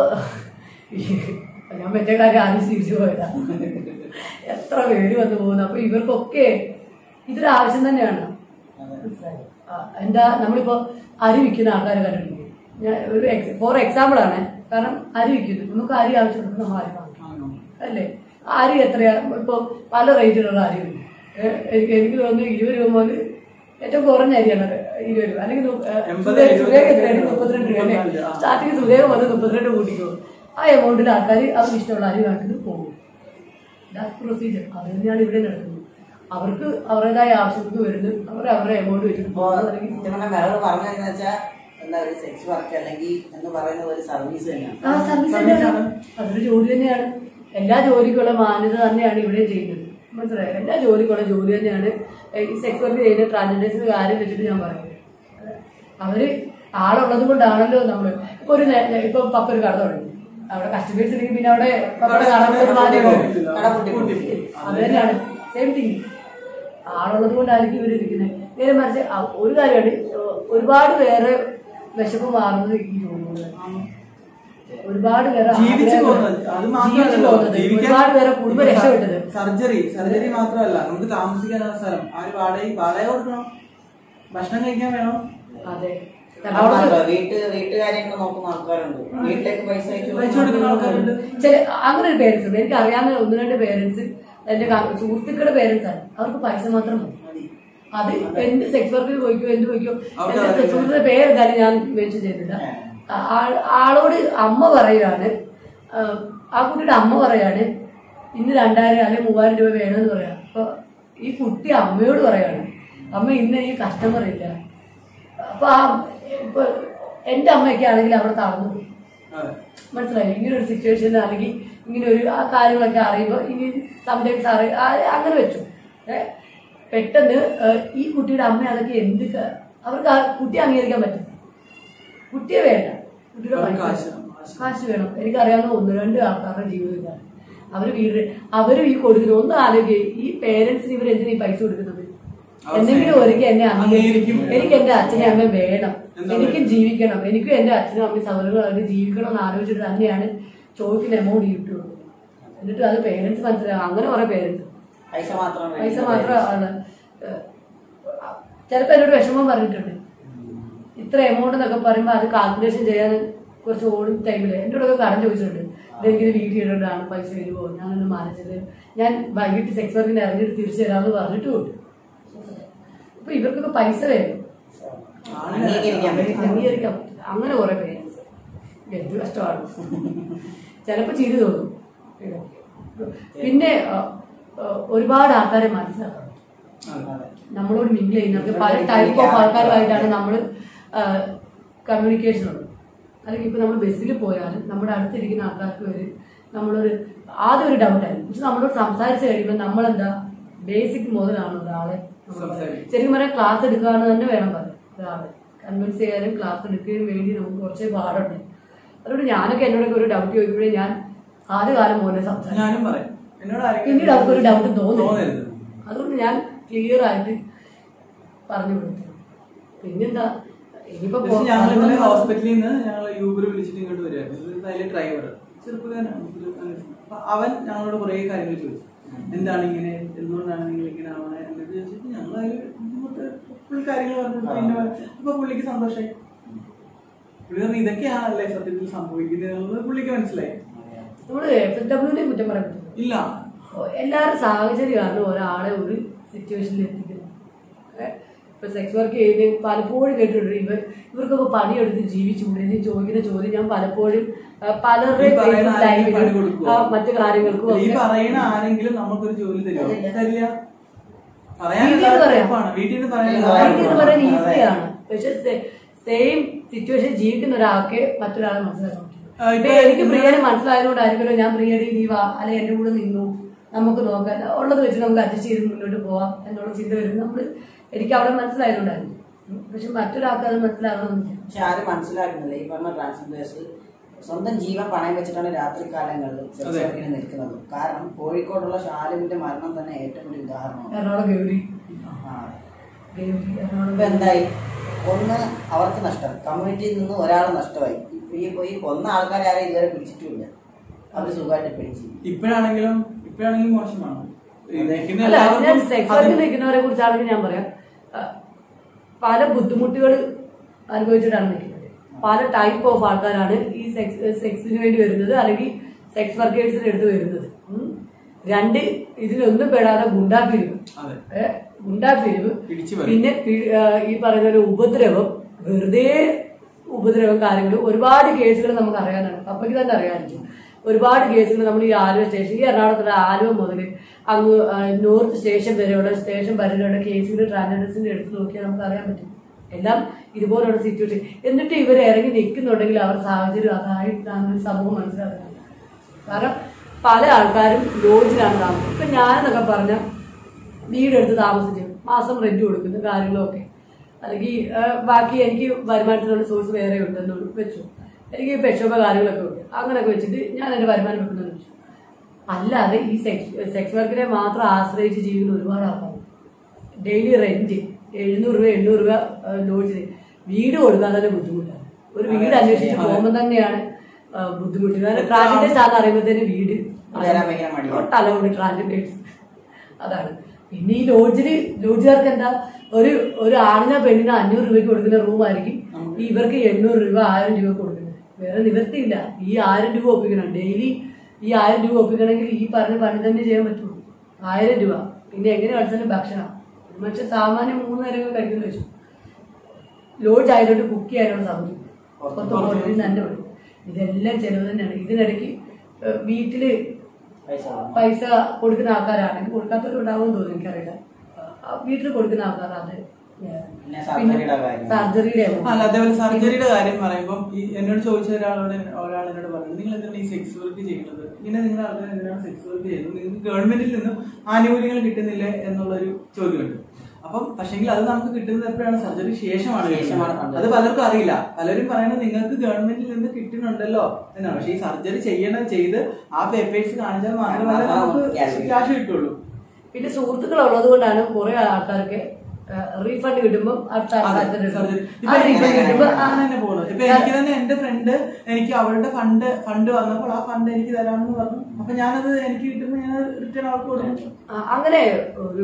ഞാൻ മറ്റേ കാര്യം ആദ്യം തിരിച്ചു പോയതാ എത്ര പേര് വന്നു പോകുന്നു അപ്പൊ ഇവർക്കൊക്കെ ഇതൊരു ആവശ്യം തന്നെയാണ് മനസ്സിലായോ? ആ, എന്താ നമ്മളിപ്പോ അരി വിൽക്കുന്ന ആൾക്കാരെ കണ്ടിട്ടില്ലേ ഞാൻ ഒരു ഫോർ എക്സാമ്പിൾ ആണ് കാരണം അരി വിൽക്കുന്നു നമുക്ക് അരി ആവശ്യമുണ്ട് നമ്മൾ അരി വാങ്ങിക്കും അല്ലേ അരി എത്രയാ ഇപ്പൊ പല റേറ്റിലുള്ള അരി ഉണ്ട് ഏ, എനിക്ക് എനിക്ക് തോന്നുന്നു ഇരുപത് രൂപ മുതൽ ഏറ്റവും കുറഞ്ഞ അരിയാണ് അത് ഇരുപത് രൂപ അല്ലെങ്കിൽ നു- ഏ, എൺപത്, സുരേഖ- എഴുപത്, സുരേഖ എത്രയാണ്? മുപ്പത്തിരണ്ട് രൂപ അല്ലേ മുപ്പത്തിനാല്, ആ. സ്റ്റാർട്ടിങ് സുരേഖ വന്ന് മുപ്പത്തിരണ്ട് കൂട്ടിക്കോ ആ എമൗണ്ടിൽ ആൾക്കാർ അവർക്ക് ഇഷ്ടമുള്ള അരി വാങ്ങിട്ട് പോകും ദാറ്റ് പ്രൊസീജിയർ അത് തന്നെയാണ് ഇവിടെ നടക്കുന്നത് അവർക്ക് അവരുടേതായ ആവശ്യങ്ങൾക്ക് വരുന്നു അവർ അവരുടെ എമൗണ്ട് വെച്ചിട്ട് ഇപ്പോ പോകുന്നു അല്ലെങ്കിൽ സത്യം പറഞ്ഞാൽ വേറെ പറഞ്ഞതെന്ന് വെച്ചാൽ എന്താ ഒരു സെക്സ് വർക്ക് അല്ലെങ്കിൽ എന്ന് പറയുന്നത് ഒരു സർവീസ് തന്നെയാണ് ആ സർവീസ് തന്നെയാണ് അതൊരു ജോലി തന്നെയാണ് എല്ലാ ജോലിക്കുള്ള മാന്യത തന്നെയാണ് ഇവിടെ ചെയ്യുന്നത് മനസ്സിലായോ എല്ലാ ജോലിക്കുള്ള ജോലി തന്നെയാണ് ഈ സെക്സ് വർക്ക് ചെയ്യുന്ന ട്രാൻസ്ജെൻഡേഴ്സിന് കാര്യം വെച്ചിട്ട് ഞാൻ പറയുന്നത് അവര് ആളുള്ളത് കൊണ്ടാണല്ലോ നമ്മള് ഇപ്പൊ ഒരു നേ- ഇപ്പൊ പപ്പ ഒരു കട തുടങ്ങി അവിടെ കസ്റ്റമേഴ്സ് ഉണ്ടെങ്കിൽ പിന്നെ അവിടെ പപ്പയുടെ കട മാന്യമോ കട പൂട്ടി പോകും. അത് തന്നെയാണ് സെയിം തിങ് ആളുള്ളത് കൊണ്ടായിരിക്കും ഇവർ ഇരിക്കുന്നത് നേരെ മറിച്ച് അ- ഒരു കാര്യമാണ് ഒരുപാട് പേരെ വിശപ്പ് മാറുന്നത് ഈ ജോലികളാണ് ഒരുപാട് പേരെ ജീവിച്ചു ആഗ്രഹം- പോകുന്നത് അത് ജീവിച്ചു പോകുന്നത് ഒരുപാട് പേരെ കുടുംബം രക്ഷപ്പെട്ടത് സർജറി സർജറി മാത്രമല്ല നമുക്ക് താമസിക്കാനുള്ള സ്ഥലം ആര് വാടക വാടക കൊടുക്കണം ഭക്ഷണം കഴിക്കാൻ വേണം അതെ അത് മാത്രമല്ല, വീട്ട് വീട്ടുകാര്യങ്ങൾ നോക്കുന്ന ആൾക്കാരുണ്ട് വീട്ടിലേക്ക് പൈസ അയച്ചു അയച്ചു കൊടുക്കുന്ന ആൾക്കാരുണ്ട് ചില അങ്ങനെ ഒരു പേരൻസ് ഉണ്ട് എനിക്ക് അറിയാവുന്ന ഒന്ന് രണ്ട് പേരൻസ് എന്റെ ക- സുഹൃത്തുക്കളുടെ പേരൻസ് ആണ് അവർക്ക് പൈസ മാത്രം മതി മതി. അത് എന്ത് സെക്സ് വർക്കിൽ പോയിക്കോ എന്ത് പോയിക്കോ അവർക്ക് എന്റെ അറിയില്ല. സുഹൃത്തിന്റെ പേര് എന്തായാലും ഞാൻ മെൻഷൻ ചെയ്തില്ല ആ- ആൾ- ആളോട് അമ്മ പറയാണ് ആ, ആ കുട്ടിയുടെ അമ്മ പറയാണ് ഇന്ന് രണ്ടായിരം അല്ലെങ്കിൽ മൂവായിരം രൂപ വേണമെന്ന് പറയാം അപ്പൊ ഈ കുട്ടി അമ്മയോട് പറയാണ് അമ്മ ഇന്ന് എനിക്ക് കസ്റ്റമർ ഇല്ല അപ്പൊ ആ ഇപ്പൊ എന്റെ അമ്മയൊക്കെ ആണെങ്കിൽ അവിടെ തളർന്നു പോയി. അതെ മനസ്സിലായി ഇങ്ങനെ ഒരു സിറ്റുവേഷൻ അല്ലെങ്കിൽ ഇങ്ങനെ ഒരു ആ കാര്യങ്ങളൊക്കെ അറിയുമ്പോൾ ഇനി സംടൈംസ് അറി ആ- അങ്ങനെ വെച്ചു ഏ, പെട്ടെന്ന് ഏ, ഈ കുട്ടിയുടെ അമ്മ അതൊക്കെ എന്ത് ക- അവർക്ക് ആ കുട്ടിയെ അംഗീകരിക്കാൻ പറ്റും കുട്ടിയെ വേണ്ട കുട്ടിയുടെ അവർക്ക് പൈസ കാശ് കാശ്. കാശ് വേണം എനിക്കറിയാവുന്ന ഒന്ന് രണ്ട് ആൾക്കാരുടെ ജീവിതത്തിലാണ് അവര് വീട് അവരും ഈ കൊടുക്കുന്നത് ഒന്ന് ആലോചിക്കുക ഈ പേരൻസിന് ഇവർ എന്തിനാ ഈ പൈസ കൊടുക്കുന്നത് അവർ എന്തെങ്കിലും ഒരിക്കൽ എന്നെ അംഗീകരിക്കും അംഗീകരിക്കും. എനിക്ക് എന്റെ അച്ഛനും അമ്മയും വേണം എന്താ എനിക്കും ജീവിക്കണം എനിക്കും എന്റെ അച്ഛനും അമ്മയും സൗകര്യങ്ങളൊക്കെ ജീവിക്കണം എന്ന് ആലോചിച്ചിട്ട് തന്നെയാണ് ചോദിക്കുന്ന എമൗണ്ട് കിട്ടുള്ളൂ എന്നിട്ട് അത് പേരൻസ് മനസ്സിലാവും അങ്ങനെ കുറെ പേരൻസ് പൈസ മാത്രം പൈസ മാത്രമാണ് ചിലപ്പോൾ എന്നോട് വിഷമം പറഞ്ഞിട്ടുണ്ട് ഇത്ര എമൗണ്ട് എന്നൊക്കെ പറയുമ്പോൾ അത് കാൽക്കുലേഷൻ ചെയ്യാൻ കുറച്ച് ഓടും ടൈമിൽ എൻ്റെ കൂടെ കടം ചോദിച്ചിട്ടുണ്ട് ഇതെനിക്കിത് വീട്ടിൽ ഇടേണ്ടതാണ് പൈസ വരുമോ ഞാനൊന്ന് മാനേജർ ഞാൻ വൈകിട്ട് സെക്സ് വർക്കിന് ഇറങ്ങിയിട്ട് തിരിച്ചു തരാമെന്ന് പറഞ്ഞിട്ടുമുണ്ട് അപ്പൊ ഇവർക്കൊക്കെ പൈസ വേണം അംഗീകരിക്കാൻ പറ്റും അംഗീകരിക്കാൻ പറ്റില്ല അങ്ങനെ കുറെ പേരൻസ് എന്ത് കഷ്ടമാണ് ചിലപ്പോൾ ചെയ്തു തോന്നും പിന്നെ ആ, ആ, ഒരുപാട് ആൾക്കാരെ മനസ്സിലാക്കണം അതെ നമ്മളോട് മിങ്കിൾ ചെയ്യുന്നവർക്ക് പല ടൈപ്പ് ഓഫ് ആൾക്കാരുമായിട്ടാണ് നമ്മൾ കമ്മ്യൂണിക്കേഷൻ ഉള്ളത് അല്ലെങ്കിൽ ഇപ്പൊ നമ്മൾ ബസ്സിൽ പോയാലും നമ്മുടെ അടുത്തിരിക്കുന്ന ആൾക്കാർക്ക് ഒരു നമ്മളൊരു ആദ്യം ഒരു ഡൗട്ട് ആയിരുന്നു പക്ഷെ നമ്മളോട് സംസാരിച്ച് കഴിയുമ്പോൾ നമ്മളെന്താ ബേസിക് മുതലാണ് ഒരാളെ നമ്മൾ സംസാരിക്കും. ശരിക്കും പറയാൻ ക്ലാസ് എടുക്കാന്ന് തന്നെ വേണം പറയാം ഒരാളെ കൺവിൻസ് ചെയ്യാനും ക്ലാസ് എടുക്കുകയും വേണ്ടി നമുക്ക് കുറച്ച് പാടുണ്ട് അതുകൊണ്ട് ഞാനൊക്കെ എന്നോടൊക്കെ ഒരു ഡൗട്ട് ചോദിക്കുമ്പോഴേ ഞാൻ ആദ്യ കാലം പോലെ സംസാരിക്കും ഞാനും പറയാം എന്നോട് പിന്നീട് അവർക്ക് ഒരു ഡൗട്ട് തോന്നുന്നു തോന്നരുത് അതുകൊണ്ട് ഞാൻ ക്ലിയർ ആയിട്ട് പറഞ്ഞു കൊടുത്തു പിന്നെന്താ ഇനിയിപ്പോ പക്ഷെ ഞങ്ങൾ ഇന്നലെ പോ- ഹോസ്പിറ്റലിൽ നിന്ന് ഞങ്ങൾ യൂബർ വിളിച്ചിട്ട് ഇങ്ങോട്ട് വരികയായിരുന്നു അതിലെ ഡ്രൈവർ ചെറുപ്പക്കാരനാണ് ഇരുപത്തിനാല് വയസ്സ്. അപ്പൊ അവൻ ഞങ്ങളോട് കുറേ കാര്യങ്ങൾ ചോദിച്ചു എന്താണ് ഇങ്ങനെ എന്തുകൊണ്ടാണ് നിങ്ങൾ ഇങ്ങനെ ആവണേ എന്നൊക്കെ ചോദിച്ചിട്ട് ഞങ്ങൾ അതിൽ ബുദ്ധിമുട്ട് ഫുൾ കാര്യങ്ങൾ പറഞ്ഞു പിന്നെ അപ്പൊ പുള്ളിക്ക് സന്തോഷമായി പുള്ളി പറഞ്ഞു ഇതൊക്കെയാണല്ലേ സത്യത്തിൽ സംഭവിക്കുന്നത് എന്നുള്ളത് പുള്ളിക്ക് മനസ്സിലായി നമ്മള് എഫ് ഡബ്ല്യൂനെ കുറ്റം പറയാൻ പറ്റില്ല ഇല്ല എല്ലാവരും സാഹചര്യമാണ് ഒരാളെ ഒരു സിറ്റുവേഷനിൽ എത്തിക്കുന്നത് ഏ, ഇപ്പൊ സെക്സ് വർക്ക് ചെയ്ത് പലപ്പോഴും കേട്ടിട്ടുണ്ട് ഇവർ ഇവർക്കൊക്കെ പണിയെടുത്ത് ജീവിച്ചുകൂടെ എന്ന് ചോദിക്കുന്ന ചോദ്യം ഞാൻ പലപ്പോഴും ആ, പലരുടെ ഈ പറയുന്ന Facebook ആരെങ്കിലും പണി live ലും, കൊടുക്കുവോ? ആ, മറ്റു കാര്യങ്ങൾക്കും ഈ ഒക്കെ പറയണ ആരെങ്കിലും നമുക്കൊരു ജോലി തരുമോ തരില്ല. തരില്ല വീട്ടിൽ നിന്ന് പറയാം. പറയാൻ വീട്ടിൽ നിന്ന് പറയാൻ വീട്ടിൽ നിന്ന് പറയാൻ അതെ. ഈസിയാണ് പക്ഷെ സെയിം സിറ്റുവേഷൻ ജീവിക്കുന്ന ഒരാൾക്ക് മറ്റൊരാളെ മനസ്സിലാക്കാൻ പറ്റില്ല ആ, ഇപ്പൊ ഇപ്പൊ എനിക്ക് ഇന്ന് പ്രിയനെ മനസ്സിലായതുകൊണ്ടായിരിക്കുമല്ലോ ഞാൻ പ്രിയയുടെ ലീവാ അല്ലെ എന്റെ കൂടെ നിന്നു നമുക്ക് നോക്കാം ഉള്ളത് വെച്ച് നമുക്ക് അഡ്ജസ്റ്റ് ചെയ്ത് മുന്നോട്ട് പോവാം എന്നുള്ള ചിന്ത വരും നമ്മൾ എനിക്ക് അവിടെ മനസ്സിലായതുകൊണ്ടായിരുന്നു ഉം. പക്ഷെ മറ്റൊരാൾക്ക് അത് മനസ്സിലാകണമെന്നില്ല പക്ഷെ ആരും മനസ്സിലാക്കുന്നില്ല ഈ പറഞ്ഞ ട്രാൻസ്ജെൻഡേഴ്സ് സ്വന്തം ജീവൻ പണയം വെച്ചിട്ടാണ് രാത്രി കാലങ്ങളിൽ സെക്സ് അതെ. വർക്കിന് നിൽക്കുന്നത് കാരണം കോഴിക്കോടുള്ള ഷാലുവിന്റെ മരണം തന്നെ ഏറ്റവും വലിയ ഉദാഹരണമാണ് എറണാകുളം ഗൗരി ആ. ഗൗരി എറണാകുളം ഇപ്പൊ എന്തായി ഒന്ന് അവർക്ക് നഷ്ടം കമ്മ്യൂണിറ്റിയിൽ നിന്ന് ഒരാൾ നഷ്ടമായി ഇപ്പൊ ഈ ഈ കൊന്ന ആൾക്കാരെ ആരും ഇതുവരെ പിടിച്ചിട്ടുമില്ല അവർ സുഖമായിട്ട് പിടിച്ചു ഇപ്പോഴാണെങ്കിലും ഇപ്പോഴാണെങ്കിലും മോശമാണ് ഇരിക്കുന്ന അല്ല ഞാൻ എല്ലാവർക്കും സെക്സ് അത് വർക്കിൽ നിൽക്കുന്നവരെ കുറിച്ചാണെങ്കിൽ ഞാൻ പറയാം ആ, പല ബുദ്ധിമുട്ടുകൾ അനുഭവിച്ചിട്ടാണ് നിൽക്കുന്നത് പല ടൈപ്പ് ഓഫ് ആൾക്കാരാണ് ഈ സെക്സ് സെക്സിന് വേണ്ടി വരുന്നത് അല്ലെങ്കിൽ സെക്സ് വർക്കേഴ്സിന് എടുത്ത് വരുന്നത് ഉം. രണ്ട് ഇതിലൊന്നും പെടാതെ ഗുണ്ടാപ്പിരിവ് അതെ ഏ, ഗുണ്ടാപ്പിരിവ് പിടിച്ചു വരും. പിന്നെ പി- ആ, ഈ പറയുന്ന ഒരു ഉപദ്രവം വെറുതെ ഉപദ്രവം കാര്യങ്ങൾ ഒരുപാട് കേസുകൾ നമുക്ക് അറിയാനാണ് പപ്പയ്ക്ക് തന്നെ അറിയാമായിരിക്കും ഒരുപാട് കേസുകൾ നമ്മൾ ഈ ആലുവ സ്റ്റേഷൻ ഈ എറണാകുളത്തുള്ള ആലുവ മുതൽ അങ്ങ് ആ, നോർത്ത് സ്റ്റേഷൻ വരെയുള്ള സ്റ്റേഷൻ വരെയുള്ള കേസുകൾ ട്രാൻസ്ജെൻഡേഴ്സിന്റെ എടുത്ത് നോക്കിയാൽ നമുക്ക് അറിയാൻ പറ്റും എല്ലാം ഇതുപോലുള്ള സിറ്റുവേഷൻ എന്നിട്ട് ഇവർ ഇറങ്ങി നിൽക്കുന്നുണ്ടെങ്കിൽ അവർ സാഹചര്യം അതായിട്ടാണ് ഒരു സമൂഹം മനസ്സിലാക്കുന്നത് കാരണം പല ആൾക്കാരും ലോഡ്ജിലാണ് താമസം ഇപ്പൊ ഞാനെന്നൊക്കെ പറഞ്ഞ വീടെടുത്ത് താമസിച്ചു മാസം റെന്റ് കൊടുക്കുന്ന കാര്യങ്ങളൊക്കെ അല്ലെങ്കിൽ ആ, ബാക്കി എനിക്ക് വരുമാനത്തിനുള്ള സോഴ്സ് വേറെ ഉണ്ടെന്ന് വെച്ചു എനിക്ക് പെക്ഷോഭ കാര്യങ്ങളൊക്കെ ഉണ്ട് അങ്ങനെയൊക്കെ വെച്ചിട്ട് ഞാൻ എൻ്റെ വരുമാനം വെക്കുന്നത് വെച്ചു അല്ലാതെ ഈ സെക്സ് സെക്സ് വർക്കിനെ മാത്രം ആശ്രയിച്ച് ജീവിക്കുന്ന ഒരുപാട് ആൾക്കാർ ഡെയിലി റെന്റ് എഴുന്നൂറ് രൂപ എണ്ണൂറ് രൂപ ലോഡ്ജിന് വീട് കൊടുക്കാൻ തന്നെ ബുദ്ധിമുട്ടാണ് ഒരു വീട് അന്വേഷിച്ച് പോകുമ്പോൾ തന്നെയാണ് ആ, ബുദ്ധിമുട്ട് കാരണം ട്രാൻസ്ജെൻഡേഴ്സ് ആണെന്ന് അറിയുമ്പോഴത്തേന് വീട് വരാൻ ഭയങ്കര മടിയാണ്. തലമുടി ട്രാൻസ്ജെൻഡേഴ്സ് അതാണ് പിന്നെ ഈ ലോഡ്ജിന് ലോഡ്ജുകാർക്ക് എന്താ ഒരു ഒരു ആണിനോ പെണ്ണിനോ അഞ്ഞൂറ് രൂപയ്ക്ക് കൊടുക്കുന്ന റൂം ആയിരിക്കും ഈ ഇവർക്ക് എണ്ണൂറ് രൂപ ആയിരം രൂപ കൊടുക്കുന്നത് വേറെ നിവർത്തിയില്ല ഈ ആയിരം രൂപ ഒപ്പിക്കണം ഡെയിലി ഈ ആയിരം രൂപ ഒപ്പിക്കണമെങ്കിൽ ഈ പറഞ്ഞ പണി തന്നെ ചെയ്യാൻ പറ്റുള്ളൂ ആയിരം രൂപ പിന്നെ എങ്ങനെ കളിച്ചാലും ഭക്ഷണം ഒരു മനുഷ്യൻ സാമാന്യം മൂന്ന് നേരം കഴിക്കുന്ന വെച്ചു ലോഡ്ജ് ആയതുകൊണ്ട് കുക്ക് ചെയ്യാനുള്ള സൗകര്യം പുറത്ത് ഹോട്ടലിൽ നിന്ന് തന്നെ വരും ഇതെല്ലാം ചെലവ് തന്നെയാണ് ഇതിനിടയ്ക്ക് ഏഹ്, വീട്ടില് പൈസ വേണം. പൈസ കൊടുക്കുന്ന ആൾക്കാരാണെങ്കിൽ കൊടുക്കാത്തവരുണ്ടാവും തോന്നുന്നു എനിക്കറിയില്ല ആ, വീട്ടിൽ കൊടുക്കുന്ന ആൾക്കാർ അത് പിന്നെ സർജറിയുടെ കാര്യം സർജറിയുടെ അല്ല അതേപോലെ സർജറിയുടെ കാര്യം പറയുമ്പോൾ ഈ എന്നോട് ചോദിച്ച ഒരാളോട് ഒരാൾ എന്നോട് പറഞ്ഞു നിങ്ങൾ എന്തിനാണ് ഈ സെക്സ് വർക്ക് ചെയ്യുന്നത് ഇങ്ങനെ നിങ്ങളുടെ ആൾക്കാർ എന്തിനാണ് സെക്സ് വർക്ക് ചെയ്യുന്നത് നിങ്ങൾക്ക് ഗവൺമെന്റിൽ നിന്നും ആനുകൂല്യങ്ങൾ കിട്ടുന്നില്ലേ എന്നുള്ളൊരു ചോദ്യമുണ്ട് അപ്പം പക്ഷെങ്കിൽ അത് നമുക്ക് കിട്ടുന്നത് എപ്പോഴാണ് സർജറി ശേഷമാണ് ശേഷമാണ് കിട്ടുന്നത്. കണ്ടത്. അത് പലർക്കും അറിയില്ല പലരും പറയുന്നത് നിങ്ങൾക്ക് ഗവൺമെന്റിൽ നിന്ന് കിട്ടുന്നുണ്ടല്ലോ എന്നാണ് പക്ഷേ ഈ സർജറി ചെയ്യണത് ചെയ്ത് ആ പേപ്പേഴ്സ് കാണിച്ചാൽ മാത്രമേ ആ, നമുക്ക് cash കിട്ടും. ക്യാഷ് കിട്ടുള്ളൂ പിന്നെ സുഹൃത്തുക്കൾ ഉള്ളത് കൊണ്ടാണ് കുറെ ആൾക്കാർക്ക് റീഫണ്ട് കിട്ടുമ്പോൾ അടുത്ത അതെ, സർജറി സർജറി. ആ ഇപ്പൊ റീഫണ്ട് അങ്ങനെ കിട്ടുമ്പോൾ അങ്ങനെ തന്നെ പോകുന്നത് ഇപ്പൊ എനിക്ക് തന്നെ എന്റെ ഫ്രണ്ട് എനിക്ക് അവളുടെ ഫണ്ട് ഫണ്ട് വന്നപ്പോൾ ആ ഫണ്ട് എനിക്ക് തരാമെന്ന് പറഞ്ഞു അപ്പൊ ഞാനത് എനിക്ക് കിട്ടുമ്പോൾ ഞാൻ റിട്ടേൺ അവർക്ക് കൊടുക്കും ആ, അങ്ങനെ ഒരു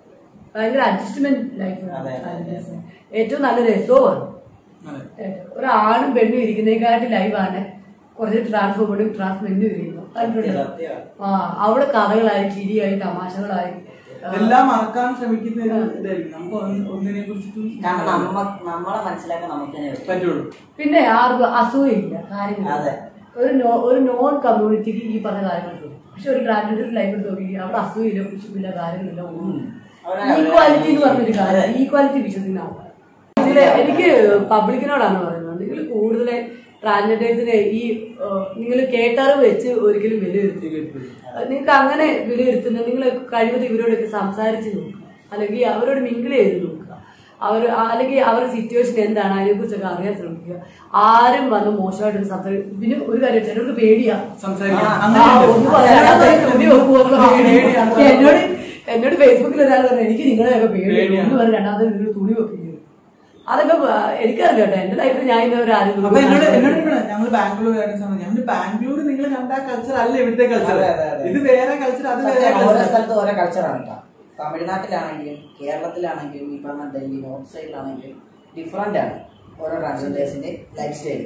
ഭയങ്കര അഡ്ജസ്റ്റ്മെന്റ് ലൈഫ് അതെ, ഏറ്റവും നല്ല രസവുമാണ് അതെ ഏറ്റവും. ഒരാണും പെണ്ണും ഇരിക്കുന്നതിനെക്കാട്ടി ലൈവാണ് കുറച്ച് ട്രാൻസ്ഫോർമേറ്റും ട്രാൻസ്മെന്റും ഇരിക്കുന്നു കണ്ടിട്ടുണ്ടോ? സത്യമാണ്. ആ അവിടെ കഥകളായി ചിരിയായി തമാശകളായി ആ, എല്ലാം മറക്കാൻ ശ്രമിക്കുന്ന ഒരു ഇതായിരിക്കും നമുക്ക് ഒന്ന് ഒന്നിനെ കുറിച്ചിട്ടും കാരണം നമ്മ നമ്മളെ മനസ്സിലാക്കാൻ നമുക്ക് തന്നെ പറ്റും. പറ്റുള്ളൂ പിന്നെ ആർക്കും അസൂയയില്ല കാര്യങ്ങൾ അതെ. ഒരു നോ ഒരു നോൺ കമ്മ്യൂണിറ്റിക്ക് ഈ പറഞ്ഞ കാര്യങ്ങൾ തോന്നും പക്ഷെ ഒരു ട്രാൻസ്ജെൻഡർ ലൈഫിൽ നോക്കി അവിടെ അസൂയില്ല കുശിപ്പില്ല കാര്യങ്ങളില്ല ഒന്നും അവരെ- ഈക്വാലിറ്റി എന്ന് പറഞ്ഞൊരു കാര്യം ഈക്വാലിറ്റി വിശ്വസിക്കുന്ന ആൾക്കാർ ഇതില് എനിക്ക് പബ്ലിക്കിനോടാണ് പറയുന്നത് നിങ്ങൾ കൂടുതൽ ട്രാൻസ്ജെൻഡേഴ്സിനെ ഈ നിങ്ങൾ കേട്ടറിവ് വെച്ച് ഒരിക്കലും വിലയിരുത്തരുത് നിങ്ങൾക്ക് അങ്ങനെ വിലയിരുത്തുന്നത് നിങ്ങൾ കഴിവത് ഇവരോടൊക്കെ സംസാരിച്ച് നോക്കുക അല്ലെങ്കിൽ അവരോട് മിങ്കിൾ ചെയ്ത് നോക്കുക അവർ അല്ലെങ്കിൽ അവരുടെ സിറ്റുവേഷൻ എന്താണ് അതിനെക്കുറിച്ചൊക്കെ അറിയാൻ ശ്രമിക്കുക ആരും വന്ന് മോശമായിട്ട് സംസാരിക്കും പിന്നെ ഒരു കാര്യം ചിലർക്ക് പേടിയാ സംസാരിക്കാം ആ, ആ, അങ്ങനെയുണ്ട്. ഒന്ന് പറയാൻ അതായത് തുണി വെക്കുമെന്നുള്ള ആ, പേടി. പേടിയാണ്. എന്നോട് എന്നോട് ഫേസ്ബുക്കിൽ ഒരാൾ പറഞ്ഞു എനിക്ക് നിങ്ങളെയൊക്കെ പേടിയാണ് പേടിയാണ്. ഒന്ന് പറഞ്ഞ് രണ്ടാമത് നിങ്ങൾ തുണി വെക്കുന്നത് അതൊക്കെ ആ, എനിക്കറിയില്ല കേട്ടോ എന്റെ ലൈഫിൽ ഞാൻ ഇന്നവരെ ആരും അപ്പൊ എന്നോട് എന്നോട് ഇവിടെ ഞങ്ങൾ ബാംഗ്ലൂർ ആയിരുന്ന സമയത്ത് ഞങ്ങൾ ബാംഗ്ലൂർ നിങ്ങൾ കണ്ട കൾച്ചർ അല്ല ഇവിടുത്തെ കൾച്ചർ അതെ, അതെ, അതെ. ഇത് വേറെ കൾച്ചർ അത് വേറെ സത്യം, ഓരോ കൾച്ചർ സ്ഥലത്ത് ഓരോ കൾച്ചറാണ് കേട്ടോ തമിഴ്നാട്ടിലാണെങ്കിലും കേരളത്തിലാണെങ്കിലും ഈ പറഞ്ഞ ഡൽഹി നോർത്ത് സൈഡിലാണെങ്കിലും ഡിഫറെന്റ് ആണ് ഓരോ ട്രാൻസ്ജെൻഡേഴ്സിന്റെ ലൈഫ് സ്റ്റൈൽ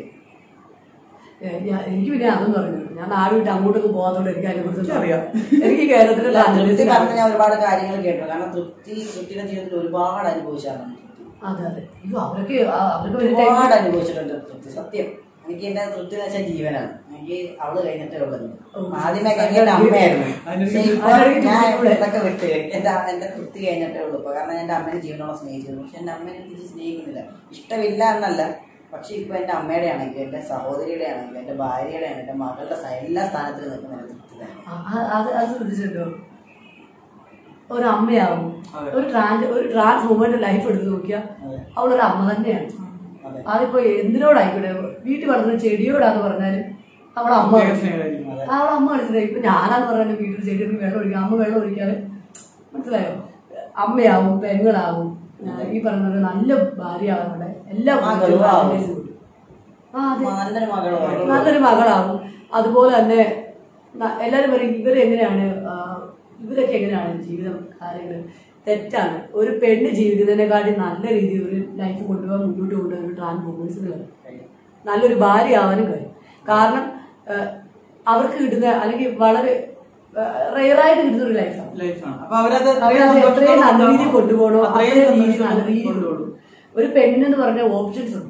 ഏ, ഞാൻ- എനിക്ക് പിന്നെ അതൊന്നും പറഞ്ഞു ഞാൻ നാട് വിട്ട് അങ്ങോട്ടൊക്കെ പോകാത്തോണ്ട് എനിക്ക് അതിനെ കുറിച്ച് അറിയാം. എനിക്ക് കേരളത്തിലെ തൃപ്തി ട്രാൻസ്ജെൻഡേഴ്സിനെ പറഞ്ഞ ഞാൻ ഒരുപാട് കാര്യങ്ങൾ കേട്ടു കാരണം തൃപ്തി തൃപ്തിയുടെ ജീവിതത്തിൽ ഒരുപാട് അനുഭവിച്ചാണ് തൃപ്തി. അതെ അതെ അയ്യോ അവരൊക്കെ ആ, അവർക്ക് വലിയ ഒരുപാട് time- അനുഭവിച്ചിട്ടുണ്ട് തൃപ്തി സത്യം എനിക്ക് എന്റെ തൃപ്തി എന്ന് വെച്ചാൽ ജീവനാണ് എനിക്ക് അവള് കഴിഞ്ഞിട്ടേ ഉള്ളത് ഓ. ആദ്യമൊക്കെ എനിക്ക് എന്റെ അമ്മയായിരുന്നു അതിനൊരു- പക്ഷേ ഇപ്പൊ അതിനൊരു ഞാൻ ചൂടുകൂടെ. ഇതൊക്കെ വിട്ട് എന്റെ അമ്മ- എന്റെ തൃപ്തി കഴിഞ്ഞിട്ടേ ഉള്ളൂ ഇപ്പൊ കാരണം എന്റെ അമ്മേനെ ജീവനോളം സ്നേഹിച്ചിരുന്നു പക്ഷെ എന്റെ അമ്മേനെ തിരിച്ച് സ്നേഹിക്കുന്നില്ല ഇഷ്ടമില്ല എന്നല്ല പക്ഷെ ഇപ്പൊ എന്റെ അമ്മയുടെ ആണെങ്കിലും എന്റെ സഹോദരിയുടെ ആണെങ്കിലും എന്റെ ഭാര്യയുടെ ആണെങ്കിലും എന്റെ മകളുടെ സ- എല്ലാ സ്ഥാനത്തിലും നിൽക്കുന്ന എന്റെ തൃപ്തി തന്നെ ആ, ആ- അത് അത് ശ്രദ്ധിച്ചിട്ടോ ഒരു അമ്മയാവും അതെ. ഒരു ട്രാൻസ് ഒരു ട്രാൻസ് വുമന്റെ ലൈഫ് എടുത്ത് നോക്കിയാൽ അതെ. അവളൊരു അമ്മ തന്നെയാണ് അതെ. അതിപ്പോ എന്തിനോടായിക്കോട്ടെ വീട്ടിൽ വളർന്ന ചെടിയോടാന്ന് പറഞ്ഞാലും അവളെ അമ്മ പ്രത്യേക സ്നേഹമായിരിക്കും. അതെ. അവളെ അമ്മ മനസ്സിലായി ഇപ്പൊ ഞാനാന്ന് പറഞ്ഞാൽ വീട്ടിൽ ചെടികൾക്ക് വെള്ളം ഒഴിക്കാം അമ്മ വെള്ളം ഒഴിക്കാതെ മനസ്സിലായോ അമ്മയാവും പെങ്ങളാവും ആ, ഈ പറഞ്ഞ പോലെ നല്ല ഭാര്യയാവും അവിടെ എല്ലാ മകളും ആവും. qualities ഉണ്ട്. ആ അതെ നല്ലൊരു മകളാണ് നല്ലൊരു മകളാവും അതുപോലെ തന്നെ ന- എല്ലാവരും പറയും ഇവരെങ്ങനെയാണ് ആ, ഇവരൊക്കെ എങ്ങനെയാണ് ജീവിതം കാര്യങ്ങൾ തെറ്റാണ് ഒരു പെണ്ണ് ജീവിക്കുന്നതിനെക്കാട്ടി നല്ല രീതിയിൽ ഒരു ലൈഫ് കൊണ്ടുപോകാൻ മുന്നോട്ട് കൊണ്ടുപോകാൻ ഒരു ട്രാൻസ് വുമൻസിന് കഴിയും നല്ലൊരു ഭാര്യ ആവാനും കഴിയും കാരണം ആ, അവർക്ക് കിട്ടുന്ന അല്ലെങ്കിൽ വളരെ റെയറായിട്ട് കിട്ടുന്ന ഒരു ലൈഫാണ് ലൈഫാണ് അപ്പൊ അവരത് അവരത് എത്രയും നല്ല രീതിയിൽ കൊണ്ടുപോകണോ അത്രയും അത്രയും രീതി നല്ല സന്തോഷത്തോടെ രീതിയിൽ കൊണ്ടുപോകും ഒരു പെണ്ണിനെന്ന് പറഞ്ഞ ഓപ്ഷൻസ് ഉണ്ട്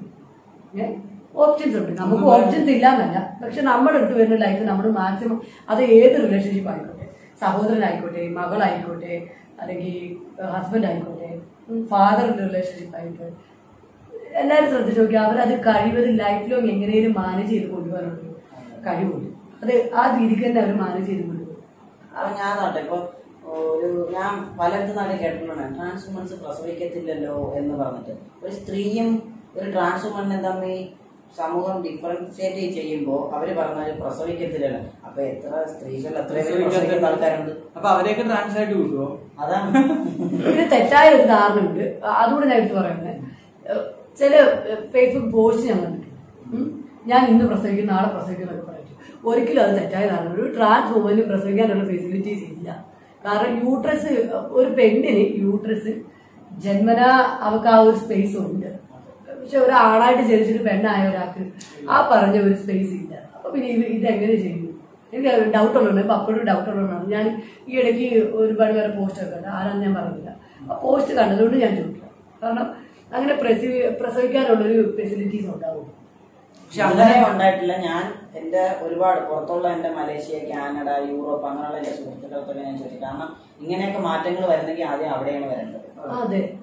ഓപ്ഷൻസ് ഉണ്ട് നമുക്ക് ഓപ്ഷൻസ് ഇല്ല എന്നല്ല പക്ഷെ നമ്മുടെ അടുത്ത് വരുന്ന ലൈഫ് നമ്മൾ മാക്സിമം അത് ഏത് റിലേഷൻഷിപ്പ് ആയിക്കോട്ടെ സഹോദരനായിക്കോട്ടെ മകളായിക്കോട്ടെ അല്ലെങ്കിൽ ഹസ്ബൻഡ് ആയിക്കോട്ടെ ഫാദറിന്റെ റിലേഷൻഷിപ്പ് ആയിക്കോട്ടെ എല്ലാവരും ശ്രദ്ധിച്ചു നോക്കി അവരത് കഴിവത് ലൈഫ് ലോങ് എങ്ങനെയും മാനേജ് ചെയ്ത് കൊണ്ടുപോകാനുള്ള കഴിവുണ്ട് അത് ആ രീതിക്ക് തന്നെ അവർ മാനേജ് ചെയ്ത് കൊണ്ടുപോകും അപ്പൊ ഞാൻ നോട്ടെ ഇപ്പൊ ഒരു ഞാൻ പലയിടത്തും നാട്ടിൽ കേട്ടിട്ടുണ്ടാണ് ട്രാൻസ് വുമൻസ് പ്രസവിക്കത്തില്ലല്ലോ എന്ന് പറഞ്ഞിട്ട് ഒരു സ്ത്രീയും ഒരു ട്രാൻസ് വുമനും തമ്മിൽ സമൂഹം ഡിഫറൻഷിയേറ്റ് ചെയ്യുമ്പോൾ അവര് പറഞ്ഞാല് പ്രസവിക്കത്തില്ലല്ലോ അപ്പൊ എത്ര സ്ത്രീകൾ എത്ര പേര് പ്രസവിക്കുന്ന ആൾക്കാരുണ്ട് അപ്പൊ അവരെയൊക്കെ ട്രാൻസ് ആയിട്ട് കൂട്ടുവോ അതാണ് ഇത് തെറ്റായ ഒരു ധാരണയുണ്ട് അതുകൂടെ ഞാൻ എടുത്ത് പറയുന്നത് ഏഹ് ചില ഫേസ്ബുക്ക് പോസ്റ്റ് ഞാൻ കണ്ടിട്ടുണ്ട് ഉം. ഞാൻ ഇന്ന് പ്രസവിക്കും നാളെ പ്രസവിക്കും എന്നൊക്കെ പറയും ഒരിക്കലും അത് തെറ്റായ ധാരണ ഒരു ട്രാൻസ് വുമന് പ്രസവിക്കാനുള്ള ഫെസിലിറ്റീസ് ഇല്ല കാരണം യൂട്രസ് ഒരു പെണ്ണിന് യൂട്രസ് ജന്മനാ അവർക്ക് ആ ഒരു സ്പേസ് ഉണ്ട് പക്ഷെ ഒരു ആണായിട്ട് ജനിച്ചിട്ട് പെണ്ണായ ഒരാൾക്ക് ആ പറഞ്ഞ ഒരു സ്പേസ് ഇല്ല അപ്പൊ പിന്നെ ഇത് ഇതെങ്ങനെ ചെയ്യുന്നു എനിക്ക് ഡൗട്ട് ഉള്ളതാണ് ഇപ്പൊ അപ്പോഴും ഡൗട്ട് ഉള്ളതാണ് ഞാൻ ഈ ഇടയ്ക്ക് ഒരുപാട് പേരെ പോസ്റ്റ് ഒക്കെ ഉണ്ട് ആരാന്ന് ഞാൻ പറഞ്ഞില്ല ആ പോസ്റ്റ് കണ്ടതുകൊണ്ട് ഞാൻ ചോദിക്കാം കാരണം അങ്ങനെ പ്രസവി പ്രസവിക്കാനുള്ളൊരു ഫെസിലിറ്റീസ് ഉണ്ടാവും പക്ഷെ അങ്ങനെ അങ്ങനെ ഉണ്ടായിട്ടില്ല ഞാൻ എന്റെ ഒരുപാട് പുറത്തുള്ള എന്റെ മലേഷ്യ കാനഡ യൂറോപ്പ് അങ്ങനെയുള്ള എന്റെ സുഹൃത്തുക്കൾക്കൊക്കെ ഞാൻ ചോദിച്ചു കാരണം ഇങ്ങനെയൊക്കെ മാറ്റങ്ങൾ വരുന്നെങ്കിൽ ആദ്യം അവിടെയാണ് വരേണ്ടത് അതെ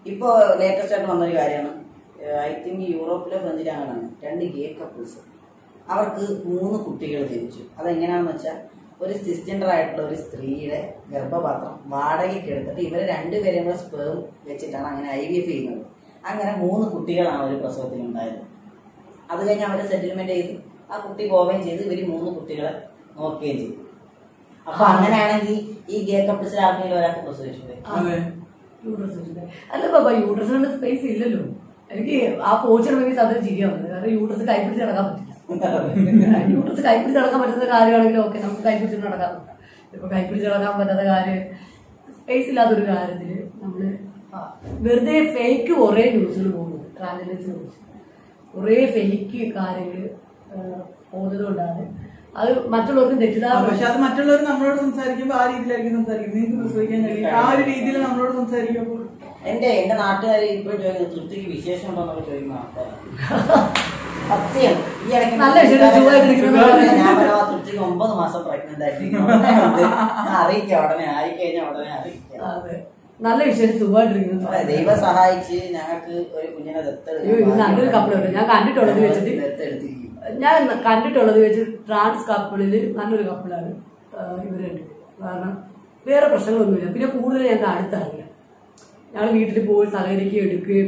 ഇപ്പോ ലേറ്റസ്റ്റ് ആയിട്ട് വന്നൊരു കാര്യമാണ് ഐ തിങ്ക് യൂറോപ്പിലെ ഫ്രഞ്ചിലാണ് രണ്ട് ഗേ കപ്പിൾസ് അവർക്ക് മൂന്ന് കുട്ടികൾ ജനിച്ചു അതെങ്ങനെയാണെന്ന് വെച്ചാൽ ഒരു സിസ്ജെൻഡർ ആയിട്ടുള്ള ഒരു സ്ത്രീയുടെ ഗർഭപാത്രം വാടകയ്ക്ക് എടുത്തിട്ട് ഇവർ രണ്ടുപേരെയും കൂടെ സ്പേം വെച്ചിട്ടാണ് അങ്ങനെ ഐ വി എഫ് ചെയ്യുന്നത് അങ്ങനെ മൂന്ന് കുട്ടികളാണ് ഒരു പ്രസവത്തിൽ ഉണ്ടായത് അത് കഴിഞ്ഞ് അവരെ സെറ്റിൽമെന്റ് ചെയ്ത് ആ കുട്ടി പോവുകയും ചെയ്ത് ഇവര് മൂന്ന് കുട്ടികളെ നോക്കുകയും ചെയ്തു അപ്പൊ അങ്ങനെയാണെങ്കിൽ ഈ ഗേ കപ്പിൾസിൽ ആർക്കെങ്കിലും ഒരാൾക്ക് പ്രസവിച്ചു അതെ യൂട്രസ് വെച്ചിട്ട് അല്ല ബാബ യൂട്രസിനുള്ള സ്പേസ് ഇല്ലല്ലോ എനിക്ക് ആ പോച്ചിടണമെങ്കിൽ സത്യം ചിരിയാ വന്നത് കാരണം യൂട്രസ് കൈപ്പിടിച്ച് നടക്കാൻ പറ്റില്ല യൂട്രസ് കൈപ്പിടിച്ച് നടക്കാൻ പറ്റുന്ന കാര്യമാണെങ്കിൽ ഓക്കെ നമുക്ക് കൈപ്പിടിച്ച് നടക്കാൻ പറ്റാം ഇപ്പൊ കൈപ്പിടിച്ച് നടക്കാൻ പറ്റാത്ത കാര്യം സ്പേസ് ഇല്ലാത്തൊരു കാര്യത്തില് നമ്മള് ആ, വെറുതെ ഫേക്ക് കുറേ ന്യൂസുകൾ പോകുന്നുണ്ട് ട്രാൻസ്ജെൻഡേഴ്സിനെ കുറിച്ച് കുറേ ഫേക്ക് കാര്യങ്ങൾ പോകുന്നതുകൊണ്ടാണ് അത് മറ്റുള്ളവർക്ക് തെറ്റിദ്ധാരണ പക്ഷെ അത് മറ്റുള്ളവർ നമ്മളോട് സംസാരിക്കുമ്പോൾ ആ രീതിയിലായിരിക്കും സംസാരിക്കുന്നത് നിങ്ങൾക്ക് പ്രസവിക്കാൻ കഴിയും ആ ഒരു രീതിയിൽ നമ്മളോട് സംസാരിക്കുമ്പോൾ എന്റെ എന്റെ നാട്ടുകാർ ഇപ്പോഴും ചോദിക്കുന്നത് തൃപ്തിക്ക് വിശേഷം ഉണ്ടോ എന്നൊക്കെ ചോദിക്കുന്ന ആൾക്കാരാണ് സത്യം ഈ ഇടയ്ക്ക് നല്ല വിഷയം, സുഖമായിട്ടിരിക്കുന്നു. ഞാൻ പറയാ തൃപ്തിക്ക് ഒമ്പത് മാസം പ്രഗ്നന്റ് ആയിട്ടിരിക്കുന്നു ഉടനെ ഉണ്ട്. ഞാൻ അറിയിക്കാം ഉടനെ ആയിക്കഴിഞ്ഞാൽ ഉടനെ അറിയിക്കാം അതെ നല്ല വിഷയം സുഖമായിട്ടിരിക്കുന്നു അതെ, ദൈവം സഹായിച്ച് ഞങ്ങൾക്ക് ഒരു കുഞ്ഞിനെ അയ്യോ, ഇത് നല്ലൊരു കപ്പിളുണ്ട് ഞാൻ കണ്ടിട്ടുള്ളത് വെച്ചിട്ട് ദത്തെടുത്തിരിക്കും ഞാൻ കണ്ടിട്ടുള്ളത് വെച്ച് ട്രാൻസ് കപ്പിളിൽ നല്ലൊരു കപ്പിളാണ് ഇവർ രണ്ട് കാരണം വേറെ പ്രശ്നങ്ങളൊന്നുമില്ല പിന്നെ കൂടുതൽ ഞങ്ങൾക്ക് അടുത്തറിയില്ല ഞങ്ങൾ വീട്ടിൽ പോയി സഹകരിക്കുകയും എടുക്കുകയും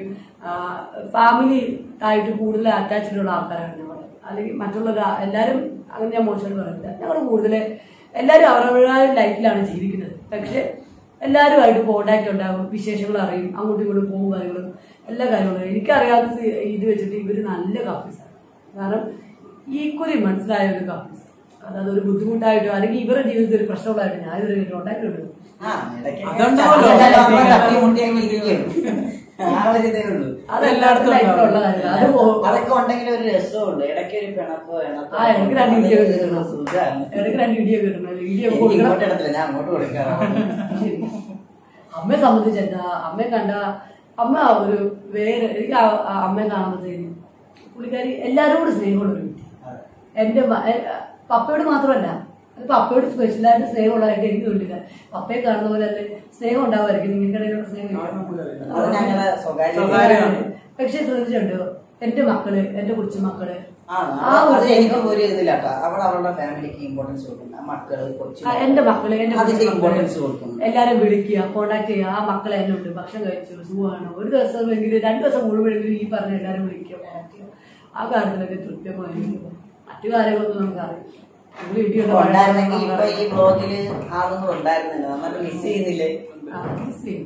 ഫാമിലി ആയിട്ട് കൂടുതൽ അറ്റാച്ച്ഡ് ഉള്ള ആൾക്കാരാണ് ഞങ്ങൾ അല്ലെങ്കിൽ മറ്റുള്ള എല്ലാവരും അങ്ങനെ ഞാൻ മോശമായിട്ട് പറയുന്നില്ല ഞങ്ങൾ കൂടുതൽ എല്ലാവരും അവരവരുടെ ലൈഫിലാണ് ജീവിക്കുന്നത് പക്ഷെ എല്ലാവരുമായിട്ട് കോണ്ടാക്ട് ഉണ്ടാകും വിശേഷങ്ങൾ അറിയും അങ്ങോട്ടും ഇങ്ങോട്ടും പോകും കാര്യങ്ങളും എല്ലാ കാര്യങ്ങളും അറിയും. എനിക്കറിയാത്ത ഇത് വെച്ചിട്ട് ഇവർ നല്ല കപ്പിൾസാണ് കാരണം ഈക്വലി മനസ്സിലായ ഒരു കപ്പിൾസ് അതായത് ഒരു ബുദ്ധിമുട്ടായിട്ടോ അല്ലെങ്കിൽ ഇവരുടെ ജീവിതത്തിൽ ഒരു പ്രശ്നമുള്ളതായിട്ട് ഞാൻ ഇവരെ ഉണ്ടായിട്ടുണ്ട് ആ ഇടയ്ക്ക് അതുണ്ടാവല്ലോ. ചട്ടിയിലൊക്കെ തട്ടിമുട്ടിയൊക്കെ ഇരിക്കും. ആ ഒരു ഇതേ ഉള്ളൂ അതെല്ലായിടത്തും ലൈഫിലുള്ള കാര്യമാണ് അത് പോ- അതൊക്കെ ഉണ്ടെങ്കിൽ ഒരു രസമുണ്ട് ഇടയ്ക്ക് ഒരു പിണക്കോ ഇണക്കോ ആ എനിക്ക് രണ്ട് വീഡിയോ കിട്ടണം സുഖമാണ് ഇടയ്ക്ക് രണ്ട് വീഡിയോ കിട്ടണം വീഡിയോ എനിക്ക് കൊടുക്കണം ഇങ്ങോട്ട് ഇടത്തില്ല ഞാൻ അങ്ങോട്ട് കൊടുക്കാറാണ് ശരി. അമ്മയെ സംബന്ധിച്ച് എന്താ അമ്മയെ കണ്ട അമ്മ ഒരു വേറെ എനിക്ക് ആ- ആ അമ്മയെ കാണുമ്പോഴത്തേക്കും പുള്ളിക്കാരി എല്ലാവരോടും സ്നേഹമുള്ള ഒരു വ്യക്തി എന്റെ മ- എ- പപ്പയോട് മാത്രമല്ല അത് പപ്പയോട് സ്പെഷ്യലായിട്ട് സ്നേഹമുള്ളതായിട്ട് എനിക്ക് തോന്നില്ല പപ്പയെ കാണുന്ന പോലെ തന്നെ സ്നേഹം ഉണ്ടാവുമായിരിക്കും നിങ്ങൾക്കിടയിലുള്ള സ്നേഹം അത് ഞങ്ങളുടെ സ്വകാര്യ സ്വകാര്യമാണ്. പക്ഷെ ശ്രദ്ധിച്ചിട്ടുണ്ടോ എന്റെ മക്കള് എന്റെ കൊച്ചുമക്കള് ആ ആ അത് ഒരു എനിക്ക് ഒരു ഇതില്ലാട്ടോ അവൾ അവളുടെ ഫാമിലിക്ക് ഇമ്പോർട്ടൻസ് കൊടുക്കുന്ന മക്കള് കൊച്ചു ആ, എന്റെ മക്കള് എന്റെ അതിന്റെ കൊച്ചുമക്കള് ഇമ്പോർട്ടൻസ് കൊടുക്കുന്നു എല്ലാരും വിളിക്കുക കോണ്ടാക്ട് ചെയ്യുക ആ മക്കളെ എന്നെ ഉണ്ട് ഭക്ഷണം കഴിച്ചു സുഖമാണ് ഒരു ദിവസമെങ്കിലും രണ്ടു ദിവസം മുഴുവനെങ്കിലും ഈ പറഞ്ഞ എല്ലാരും വിളിക്കുക contact ചെയ്യുക. ആ കാര്യത്തിലൊക്കെ തൃപ്തിമായിരിക്കും മറ്റു കാര്യങ്ങളൊന്നും നമുക്കറിയാം നമ്മള് ഇടിയുള്ള ഇപ്പൊ ഉണ്ടായിരുന്നെങ്കിൽ ഇപ്പൊ ഈ ബ്ലോഗില് ആളൊന്നും ഉണ്ടായിരുന്നില്ല നന്നായിട്ട് മിസ് ചെയ്യുന്നില്ലേ ആ, miss ചെയ്യും.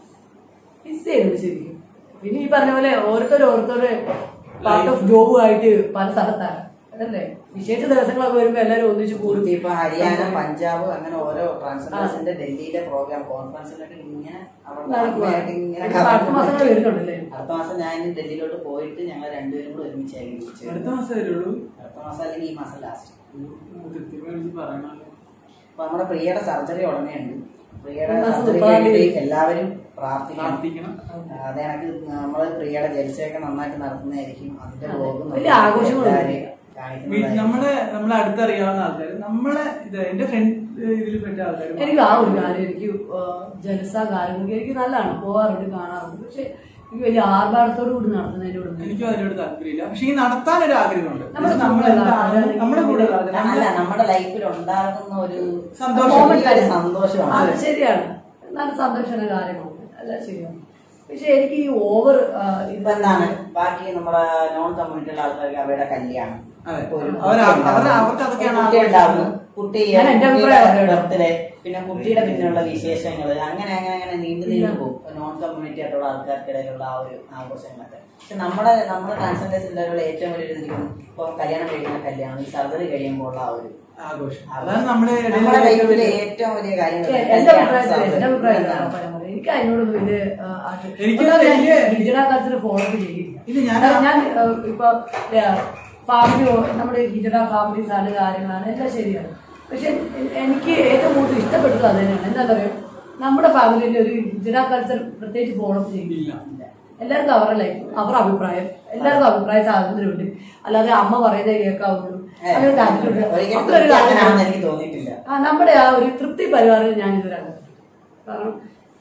miss ചെയ്യുന്നുണ്ട് ശരിക്കും പിന്നെ ഈ പറഞ്ഞ പോലെ ഓരോരുത്തർ ഓരോരുത്തർ പാർട്ട് ഓഫ് ജോബുമായിട്ട് പല സ്ഥലത്താണ് അതല്ലേ വിശേഷ ദിവസങ്ങളൊക്കെ വരുമ്പോ എല്ലാരും ഒന്നിച്ച് കൂടും ഇപ്പൊ ഹരിയാന പഞ്ചാബ് അങ്ങനെ ഓരോ ട്രാൻസ്ഫേഴ്സിന്റെ ഡൽഹിയിലെ പ്രോഗ്രാം കോൺഫറൻസിലൊക്കെ ഇങ്ങനെ അവരുടെ നടക്കുവാ. അമ്മയായിട്ട് ഇങ്ങനെ ഇപ്പൊ അടുത്ത മാസങ്ങൾ വരുന്നുണ്ടല്ലേ അടുത്ത മാസം ഞാൻ ഇനി ഡൽഹിയിലോട്ട് പോയിട്ട് ഞങ്ങൾ രണ്ടുപേരും കൂടെ ഒരുമിച്ചായിരിക്കും തിരിച്ച് അടുത്ത വരുന്നത്. മാസം വരുള്ളൂ അടുത്ത മാസം അല്ലെങ്കിൽ ഈ മാസം ലാസ്റ്റ് കൃത്യമായി വിളിച്ച് പറയണമല്ലോ അപ്പൊ നമ്മുടെ പ്രിയയുടെ സർജറി ഉടനെ ഉണ്ട് പ്രിയയുടെ ഈ മാസം സർജറി മുപ്പതാം തീയതി. വേണ്ടിയിട്ട് എല്ലാവരും പ്രാർത്ഥിക്കണം പ്രാർത്ഥിക്കണം അത് കണക്ക് നമ്മള് പ്രിയയുടെ ജലസയൊക്കെ നന്നായിട്ട് നടത്തുന്നതായിരിക്കും അതിന്റെ അതെ. ബ്ലോഗ് വലിയ ആഘോഷങ്ങളൊന്നും ഇല്ല. വീ- നമ്മുടെ നമ്മളെ അടുത്തറിയാവുന്ന ആൾക്കാർ നമ്മളെ ഇത് എന്റെ ഫ്രണ്ട് ഇതിൽ പെട്ട ആൾക്കാർ എനിക്ക് ആ ഒരു കാര്യം എനിക്ക് ആ, ജലസ കാര്യങ്ങളൊക്കെ എനിക്ക് നല്ലതാണ് പോകാറുണ്ട് കാണാറുണ്ട് പക്ഷെ എനിക്ക് വലിയ ആർഭാടത്തോടു കൂടി നടത്തുന്നതിനോട് എനിക്കും അതിനോട് താല്പര്യമില്ല പക്ഷെ ഈ നടത്താൻ ഒരു ആഗ്രഹമുണ്ട് നമ്മുടെ നമ്മൾ കൂടെ ഉള്ള എന്താണ് ആൾക്കാര് നമ്മുടെ കൂടെ ഉള്ള അല്ല ആൾക്കാര് നമ്മുടെ ലൈഫിൽ ഉണ്ടാകുന്ന ഒരു സന്തോഷം. വലിയൊരു അത് സന്തോഷമാണ് ശരിയാണ് നല്ല സന്തോഷമുള്ള കാര്യമാണ് അല്ല ശരിയാണ് പക്ഷെ എനിക്ക് ഈ ഓവർ ഇപ്പൊ എന്താണ് ബാക്കി നമ്മുടെ നോൺ കമ്മ്യൂണിറ്റിയിലുള്ള ആൾക്കാർക്ക് അവരുടെ കല്യാണം അതെ. ഇപ്പൊ ഒരു അവര് കുട്ടി അവര് ഉണ്ടാവുന്നു. അവർക്ക് അതൊക്കെയാണ് കുട്ടി ഉണ്ടാവുന്നു കുട്ടി ഞാൻ എന്റെ അഭിപ്രായം പറയാം. ബർത്ത്ഡേ പിന്നെ കുട്ടിയുടെ പിന്നിലുള്ള വിശേഷങ്ങൾ അങ്ങനെ അങ്ങനെ അങ്ങനെ നീണ്ടു നീണ്ടു പോകും നോൺ കമ്മ്യൂണിറ്റി ആയിട്ടുള്ള ആൾക്കാർക്കിടയിലുള്ള ആ ഒരു ആഘോഷങ്ങളൊക്കെ പക്ഷെ നമ്മുടെ നമ്മുടെ ട്രാൻസ്ജെൻഡേഴ്സിലുള്ള ഏറ്റവും വലിയ ഇതിരിക്കും ഇപ്പൊ കല്യാണം കഴിക്കുന്ന കല്യാണം ഈ സർജറി കഴിയുമ്പോൾ ഉള്ള ആ ഒരു ആഘോഷം അതാണ് നമ്മുടെ ഇടയിലെ നമ്മുടെ ഏറ്റവും ലൈഫിലെ വലിയ- ഏറ്റവും വലിയ കാര്യങ്ങൾ എന്റെ അഭിപ്രായത്തിൽ എന്റെ അഭിപ്രായത്തിൽ എനിക്ക് അതിനോട് വലിയ ആ, ആശ- എനിക്ക് ഒന്നാമത് ഞാൻ വലിയ- ഹിജറ കൾച്ചർ ഫോളോ ചെയ്യില്ല ഇത് ഞാൻ- കാരണം ഞാൻ ആ, ഇപ്പൊ ഫാമിലി നമ്മുടെ ഹിജറ ഫാമിലീസ് ആണ് കാര്യങ്ങളാണ് എല്ലാം ശരിയാണ് പക്ഷെ എ- എനിക്ക് ഏറ്റവും കൂടുതൽ ഇഷ്ടപ്പെട്ടത് അത് തന്നെയാണ് എന്താ പറയുക നമ്മുടെ ഫാമിലിയിൽ ഒരു ഹിജറ കൾച്ചർ പ്രത്യേകിച്ച് ഫോളോ ചെയ്യില്ല എല്ലാവർക്കും അവരുടെ ലൈഫ് അവരുടെ അഭിപ്രായം എല്ലാവർക്കും അഭിപ്രായ സ്വാതന്ത്ര്യമുണ്ട് അല്ലാതെ അമ്മ പറയുന്നേ കേൾക്കാവുള്ളൂ അങ്ങനെ കാര്യമില്ല. ഒരിക്കലും അങ്ങനെ ഒരു അങ്ങനെയാണെന്ന് കാര്യമില്ല. എനിക്ക് തോന്നിയിട്ടില്ല ആ നമ്മുടെ ആ ഒരു തൃപ്തി പരിപാടിയിൽ ഞാൻ ഇതുവരെ കണ്ടിട്ടില്ല. കാരണം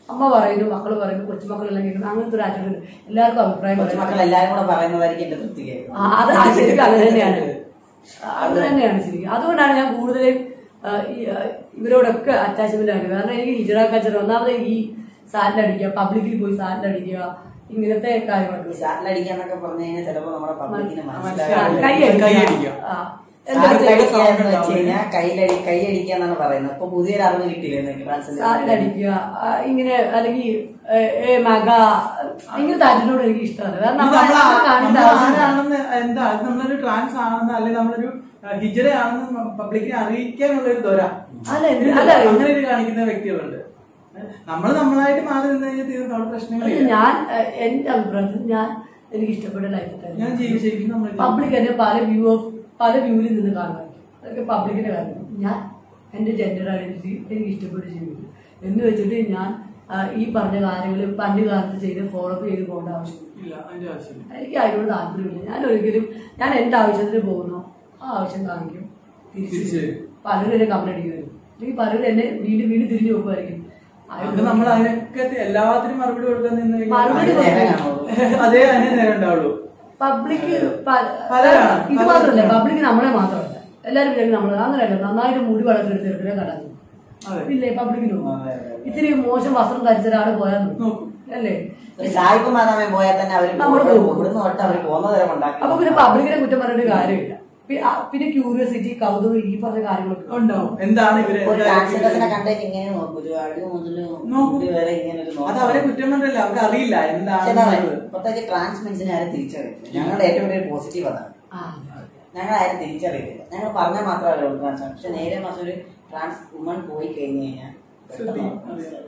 അമ്മ പറയുന്നു മക്കൾ പറയുന്നു കൊച്ചുമക്കളെല്ലാം കേൾക്കുന്നു അങ്ങനത്തെ ഒരു ആറ്റിറ്റ്യൂഡ് എല്ലാവർക്കും അഭിപ്രായം പറയും കൊച്ചുമക്കൾ എല്ലാരും കൂടെ പറയുന്നതായിരിക്കും എന്റെ തൃപ്തി കേൾക്കുന്നത് ആ, അത് ആ ശരിക്കും അങ്ങനെ തന്നെയാണ് അത് തന്നെയാണ് ശരിക്കും അതുകൊണ്ടാണ് ഞാൻ കൂടുതലും ആ, ഈ, ആ, ഇവരോടൊക്കെ അറ്റാച്ച്മെന്റ് ആണ് കാരണം എനിക്ക് ഹിജറ കൾച്ചർ ഒന്നാമത് ഈ സാലഡ് അടിക്കുക പബ്ലിക്കിൽ പോയി സാലഡ് അടിക്കുക ഇങ്ങനത്തെ കാര്യങ്ങളൊക്കെ സാറ്റിൽ അടിക്കാന്നൊക്കെ പറഞ്ഞു കഴിഞ്ഞാൽ ചിലപ്പോ നമ്മുടെ പബ്ലിക്കിന് ആ, മനസ്സിലാകാൻ കൈ കൈ അടിക്കുക അടിക്കുക. ആ. എന്താ സാറ്റിൽ വെച്ചാ അടിക്കുക എന്ന് വെച്ച് കഴിഞ്ഞാൽ കയ്യിലടി കൈ അടിക്കുക എന്നാണ് പറയുന്നത് അപ്പൊ പുതിയൊരു അറിവ് കിട്ടിയില്ലേ നിങ്ങൾക്ക് സാലഡ് ട്രാൻസ്ലേഷൻ അടിക്കുക ആ, ഇങ്ങനെ അല്ലെങ്കിൽ ഏ, ഏ മക ഇങ്ങനത്തെ ആറ്റിനോട് എനിക്ക് ഇഷ്ടമല്ല കാരണം നമ്മൾ നമ്മൾ അത് കാണേണ്ട ആവശ്യമില്ല. ആണെന്ന് എന്താ അത് നമ്മളൊരു ട്രാൻസ് ആണെന്ന് അല്ലെങ്കിൽ നമ്മളൊരു ഹിജറ ആണെന്ന് പബ്ലിക്കിനെ അറിയിക്കാനുള്ള ഒരു ദ്വര അല്ല, എന്ത്- അല്ല, അങ്ങനെ ഒരു കാണിക്കുന്ന വ്യക്തികളുണ്ട് നമ്മൾ നമ്മളായിട്ട് മാറി നിന്ന് കഴിഞ്ഞാൽ തീർന്നു അവിടെ അത് പ്രശ്നങ്ങളില്ല ഞാൻ ഏ, എന്റെ അഭിപ്രായത്തിൽ ഞാൻ എനിക്ക് ഇഷ്ടപ്പെട്ട ലൈഫ് ഞാൻ ജീവി ശരിക്കും നമ്മൾ പബ്ലിക് എന്നെ പല വ്യൂ ഓഫ് പല വ്യൂവിൽ നിന്ന് കാണാൻ അതൊക്കെ പബ്ലിക്കിന്റെ കാര്യം ഞാൻ എന്റെ ജെൻഡർ ഐഡന്റിറ്റി എനിക്ക് ഇഷ്ടപ്പെട്ട് ജീവിക്കും എന്ന് വെച്ചിട്ട് ഞാൻ ആ, ഈ പറഞ്ഞ കാര്യങ്ങൾ പണ്ട് കാലത്ത് ചെയ്ത് ഫോളോ അപ്പ് ചെയ്ത് പോകേണ്ട ആവശ്യമില്ല ഇല്ല അതിന്റെ ആവശ്യമില്ല എനിക്ക് അതിനോട് താല്പര്യമില്ല ഞാൻ ഒരിക്കലും ഞാൻ എന്റെ ആവശ്യത്തിന് പോകുന്നു ആ ആവശ്യം കാണിക്കും തിരിച്ച് തിരിച്ച് വരും. പലരും എന്നെ കംപ്ലൈന്റ് അടിക്കുമായിരുന്നു അല്ലെങ്കിൽ പലരും എന്നെ വീണ്ടും വീണ്ടും തിരിഞ്ഞു നോക്കുമായിരിക്കും അത് നമ്മൾ അതിനൊക്കെ എല്ലാത്തിനും മറുപടി കൊടുക്കാൻ നിന്ന് മറുപടി കഴിഞ്ഞാൽ നേരെ കാണുള്ളൂ അതേ അതിനെ നേരം ഉണ്ടാവുള്ളൂ പബ്ലിക് പലരാണ്. ഇത് മാത്രമല്ല പബ്ലിക് നമ്മളെ മാത്രമല്ല എല്ലാരും വിചാരിക്കും നമ്മൾ അങ്ങനെയല്ല നന്നായിട്ട് മുടി വളർത്തിയെടുത്ത് ചെറുക്കനെ കടന്നു അതെ. ഇല്ലേ പബ്ലിക്കിന് അതെ, അതെ. ഇത്തിരി മോശം വസ്ത്രം ധരിച്ച ഒരാൾ പോയാൽ നോക്കും. നോക്കും അല്ലേ സായിപ്പ് മാതാമേ പോയാൽ തന്നെ അവര് നമ്മള് പോകും. ഇവിടുന്ന് തൊട്ട് അവര് പോകുന്ന തരം ഉണ്ടാക്കി അപ്പൊ പിന്നെ പബ്ലിക്കിനെ കുറ്റം പറഞ്ഞിട്ട് കാര്യമില്ല പി- ആ, പിന്നെ ക്യൂരിയോസിറ്റി കൗതുകം ഈ പറഞ്ഞ കാര്യങ്ങളൊക്കെ ഉണ്ടാവും എന്താണ് ഇവര് ഒരു ട്രാൻസ്ജെൻഡേഴ്സിനെ കണ്ടേക്ക് ഇങ്ങനെ നോക്കും ഒരു അടി മുതൽ നോക്കും. മുടി വരെ ഇങ്ങനെ ഒരു അത് അവരെ കുറ്റം പറഞ്ഞല്ല അവർക്ക് അറിയില്ല പക്ഷെ എന്താ എന്താണ് പറയുക, പ്രത്യേകിച്ച് ട്രാൻസ് മെൻസിനെ ആരും തിരിച്ചറിയില്ല ഞങ്ങളുടെ ഏറ്റവും വലിയ പോസിറ്റീവ് അതാണ് ആ, ഞങ്ങൾ ആരും തിരിച്ചറിയില്ല ഞങ്ങൾ പറഞ്ഞാൽ മാത്രമല്ല ഉള്ളൂ ട്രാൻസ് പക്ഷെ നേരെ മാസം ഒരു ട്രാൻസ് വുമൺ പോയി കഴിഞ്ഞു കഴിഞ്ഞാൽ പെട്ടെന്ന് മനസ്സിലാവും.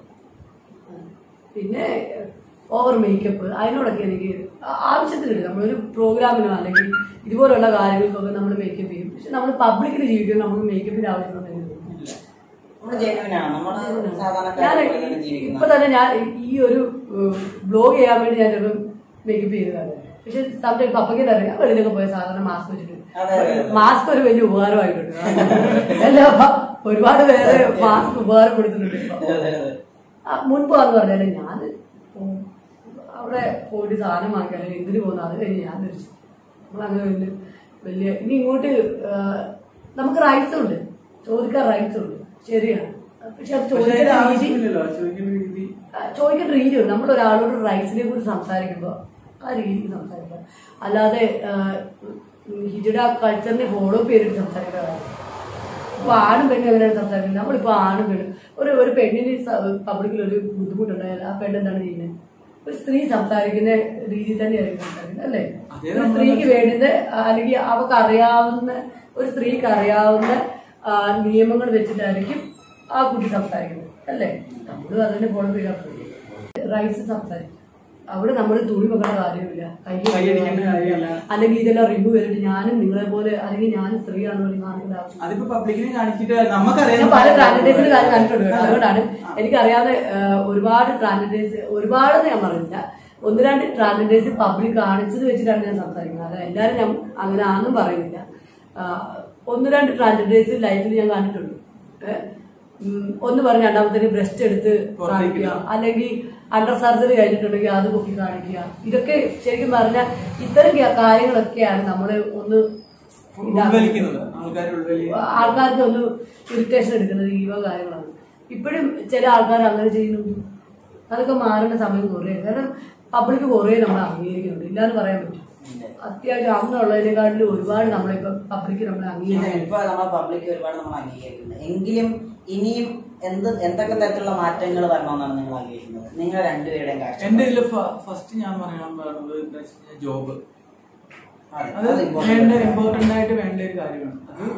പിന്നെ ഓവർ മേക്കപ്പ് അതിനോടൊക്കെ എനിക്ക് ആ- ആവശ്യത്തിനില്ല നമ്മളൊരു പ്രോഗ്രാമിനോ അല്ലെങ്കിൽ ഇതുപോലുള്ള കാര്യങ്ങൾക്കൊക്കെ നമ്മൾ മേക്കപ്പ് ചെയ്യും പക്ഷെ നമ്മൾ പബ്ലിക്കിൽ ജീവിക്കുമ്പോൾ നമുക്ക് മേക്കപ്പിന്റെ ആവശ്യമൊന്നും നമ്മള് ജെന്യൂനാണ് നമ്മള് ഞാൻ സാധാരണക്കാരെ പോലെ ഇപ്പൊ ജീവിക്കുന്ന തന്നെ ഞാൻ ഈ ഒരു ബ്ലോഗ് ചെയ്യാൻ വേണ്ടി ഞാൻ ചിലപ്പോൾ മേക്കപ്പ് ചെയ്തതാണ് പക്ഷെ സംശയം പപ്പയ്ക്ക് അറിയാം ഞാൻ വെളിയിലൊക്കെ പോയ സാധാരണ മാസ്ക് അതെ, അതെ, വെച്ചിട്ട് അതെ. മാസ്ക് ഒരു വലിയ ഉപകാരമായിട്ടുണ്ട് അല്ല അപ്പൊ ഒരുപാട് പേര് മാസ്ക് ഉപകാരപ്പെടുത്തുന്നുണ്ട് ഇപ്പൊ അതെ, അതെ. ആ, മുൻപ് വന്ന് പറഞ്ഞാലും ഞാൻ ഉം, അവിടെ പോയിട്ട് സാധനം വാങ്ങിക്കാൻ അല്ലെങ്കിൽ എന്തിനു പോകുന്നു അത് കഴിഞ്ഞ് ഞാൻ തിരിച്ചു നമ്മളങ്ങനെ വലിയ വലിയ ഇനി ഇങ്ങോട്ട് ആ, നമുക്ക് റൈറ്റ്സ് ഉണ്ട് ചോദിക്കാൻ റൈറ്റ്സ് ഉണ്ട് ശരിയാണ് പക്ഷെ അത് പക്ഷെ അതിന്റെ ചോദിക്കേണ്ട രീതി ആവശ്യമില്ലല്ലോ ചോദിക്കുന്ന രീതി ആ, ചോദിക്കേണ്ട രീതിയുണ്ട് നമ്മൾ ഒരാളോട് റൈറ്റ്സിനെ കുറിച്ച് സംസാരിക്കുമ്പോൾ ആ രീതിക്ക് സംസാരിക്കാം അല്ലാതെ ആ, ഉം, ഹിജഡ കൾച്ചറിനെ ഫോളോ അപ്പ് ചെയ്തിട്ട് സംസാരിക്കാറാണ് ഇപ്പൊ ആണും പെണ്ണും എങ്ങനെയാണ് സംസാരിക്കുന്നത് നമ്മളിപ്പോ ആണും പെണ്ണും ഒരു ഒരു പെണ്ണിന് പബ്ലിക്കിൽ ഒരു ബുദ്ധിമുട്ടുണ്ടായാൽ ആ പെണ്ണ് എന്താണ് ചെയ്യുന്നത് ഒരു സ്ത്രീ സംസാരിക്കുന്ന രീതി തന്നെയായിരിക്കും സംസാരിക്കുന്നത് അല്ലേ അതേ ഒരു നമ്മള് സ്ത്രീക്ക് വേണ്ടുന്ന ആ, അല്ലെങ്കിൽ അവർക്ക് അറിയാവുന്ന ഒരു സ്ത്രീക്ക് അറിയാവുന്ന ആ, നിയമങ്ങൾ വെച്ചിട്ടായിരിക്കും ആ കുട്ടി സംസാരിക്കുന്നത് അല്ലേ നമ്മൾ അതിനെ ഫോളോ ചെയ്യാൻ റൈറ്റ്സ് സംസാരിക്കും അവിടെ നമ്മൾ തുണി വെക്കേണ്ട കാര്യമില്ല കൈ കൈയടിക്കേണ്ട കാര്യമില്ല. അല്ലെങ്കിൽ ഇതെല്ലാം റിമൂവ് ചെയ്തിട്ട് ഞാനും നിങ്ങളെ പോലെ അല്ലെങ്കിൽ ഞാനും സ്ത്രീയാണെന്ന് പറഞ്ഞ് കാണിക്കേണ്ട ആവശ്യം അതിപ്പോ പബ്ലിക്കിനെ കാണിച്ചിട്ട് നമുക്കറിയാം ഞാൻ പല ട്രാൻസ്ലേറ്റേഴ്സിന് കാര്യം കണ്ടിട്ടുണ്ട് കേട്ടോ. അതുകൊണ്ടാണ് എനിക്കറിയാതെ ഏഹ്, ഒരുപാട് ട്രാൻസ്ലേറ്റേഴ്സ് ഒരുപാട് ഞാൻ പറയുന്നില്ല ഒന്ന് രണ്ട് ട്രാൻസ്ലേറ്റേഴ്സ് പബ്ലിക് കാണിച്ചത് വെച്ചിട്ടാണ് ഞാൻ സംസാരിക്കുന്നത് അത് എല്ലാവരും ഞാൻ അങ്ങനെ ആണെന്നും പറയുന്നില്ല ആഹ്, ഒന്ന് രണ്ട് ട്രാൻസ്ലേറ്റേഴ്സ് ലൈഫിൽ ഞാൻ കണ്ടിട്ടുണ്ട് ഏഹ്, ഉം, ഒന്ന് പറഞ്ഞ് രണ്ടാമത്തേന് ബ്രസ്റ്റ് എടുത്ത് കാണിക്കുക അല്ലെങ്കിൽ അണ്ടർ സർജറി കഴിഞ്ഞിട്ടുണ്ടെങ്കിൽ അത് പൊക്കി കാണിക്കുക ഇതൊക്കെ ശരിക്കും പറഞ്ഞാൽ ഇത്തരം കാര്യങ്ങളൊക്കെയാണ് നമ്മളെ ഒന്ന് ഇതാക്കുന്നത്. ഉൾവലിക്കുന്നത് ആൾക്കാർ ഉൾവലി ആൾക്കാർക്ക് ഒന്ന് ഇറിറ്റേഷൻ എടുക്കുന്നത് ഈ വക കാര്യങ്ങളാണ് ഇപ്പോഴും ചില ആൾക്കാർ അങ്ങനെ ചെയ്യുന്നുണ്ട് അതൊക്കെ മാറേണ്ട സമയം കുറേ കാരണം പബ്ലിക് കുറേ നമ്മൾ അംഗീകരിക്കുന്നുണ്ട് ഇല്ലാന്ന് പറയാൻ പറ്റും അത്യാവശ്യം അന്നുള്ളതിനെക്കാട്ടിലും ഒരുപാട് നമ്മളിപ്പം പബ്ലിക് നമ്മളെ പിന്നെ അംഗീകരിക്കും ഇപ്പൊ നമ്മളെ പബ്ലിക് ഒരുപാട് നമ്മൾ അംഗീകരിക്കുന്നുണ്ട് എങ്കിലും ഇനിയും എന്ത് എന്തൊക്കെ തരത്തിലുള്ള മാറ്റങ്ങൾ വരണമെന്നാണ് നിങ്ങൾ ആഗ്രഹിക്കുന്നത് നിങ്ങൾ രണ്ടുപേരുടെയും കാഴ്ച എന്റെ ഇതില് ഫസ്റ്റ് ഞാൻ പറയാൻ പറഞ്ഞത് എന്താ വെച്ചാൽ ജോബ് അതെ, അത് അത് important വേണ്ട ആണ്. ഇമ്പോർട്ടന്റ് ആയിട്ട് വേണ്ട ഒരു കാര്യമാണ് അത്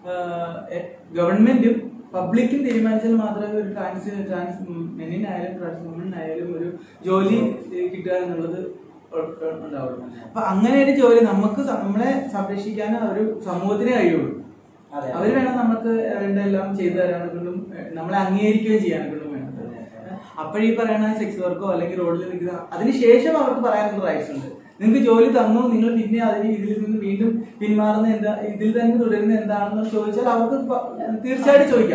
ഗവൺമെന്റും പബ്ലിക്കും തീരുമാനിച്ചാൽ മാത്രമേ ഒരു ട്രാൻസ് ട്രാൻസ് മെന്നിനായാലും ട്രാൻസ് വുമണിനായാലും ഒരു ജോലി ഏഹ്, കിട്ടുക എന്നുള്ളത് ഉ- ഉ- ഉണ്ടാവുള്ളൂ അപ്പൊ അങ്ങനെ ഒരു ജോലി നമുക്ക് സ- നമ്മളെ സംരക്ഷിക്കാനും ഒരു സമൂഹത്തിനെ കഴിയുള്ളൂ അതെ. അവർ വേണം നമുക്ക് വേണ്ട എല്ലാം ചെയ്തു തരാനൊക്കെയും നമ്മളെ അംഗീകരിക്കുകയും ചെയ്യാനൊക്കെയും വേണം അപ്പോഴീ പറയുന്ന സെക്സ് വർക്കോ അല്ലെങ്കിൽ റോഡിൽ നിൽക്കുന്ന അതിനുശേഷം അവർക്ക് പറയാനുള്ള റൈറ്റ്സ് ഉണ്ട് നിങ്ങൾക്ക് ജോലി തന്നു നിങ്ങൾ പിന്നെ അതിന് ഇതിൽ നിന്ന് വീണ്ടും പിന്മാറുന്ന എന്താ ഇതിൽ തന്നെ തുടരുന്ന എന്താണെന്ന് ചോദിച്ചാൽ അവർക്ക് പ- തീർച്ചയായിട്ടും ചോദിക്കാം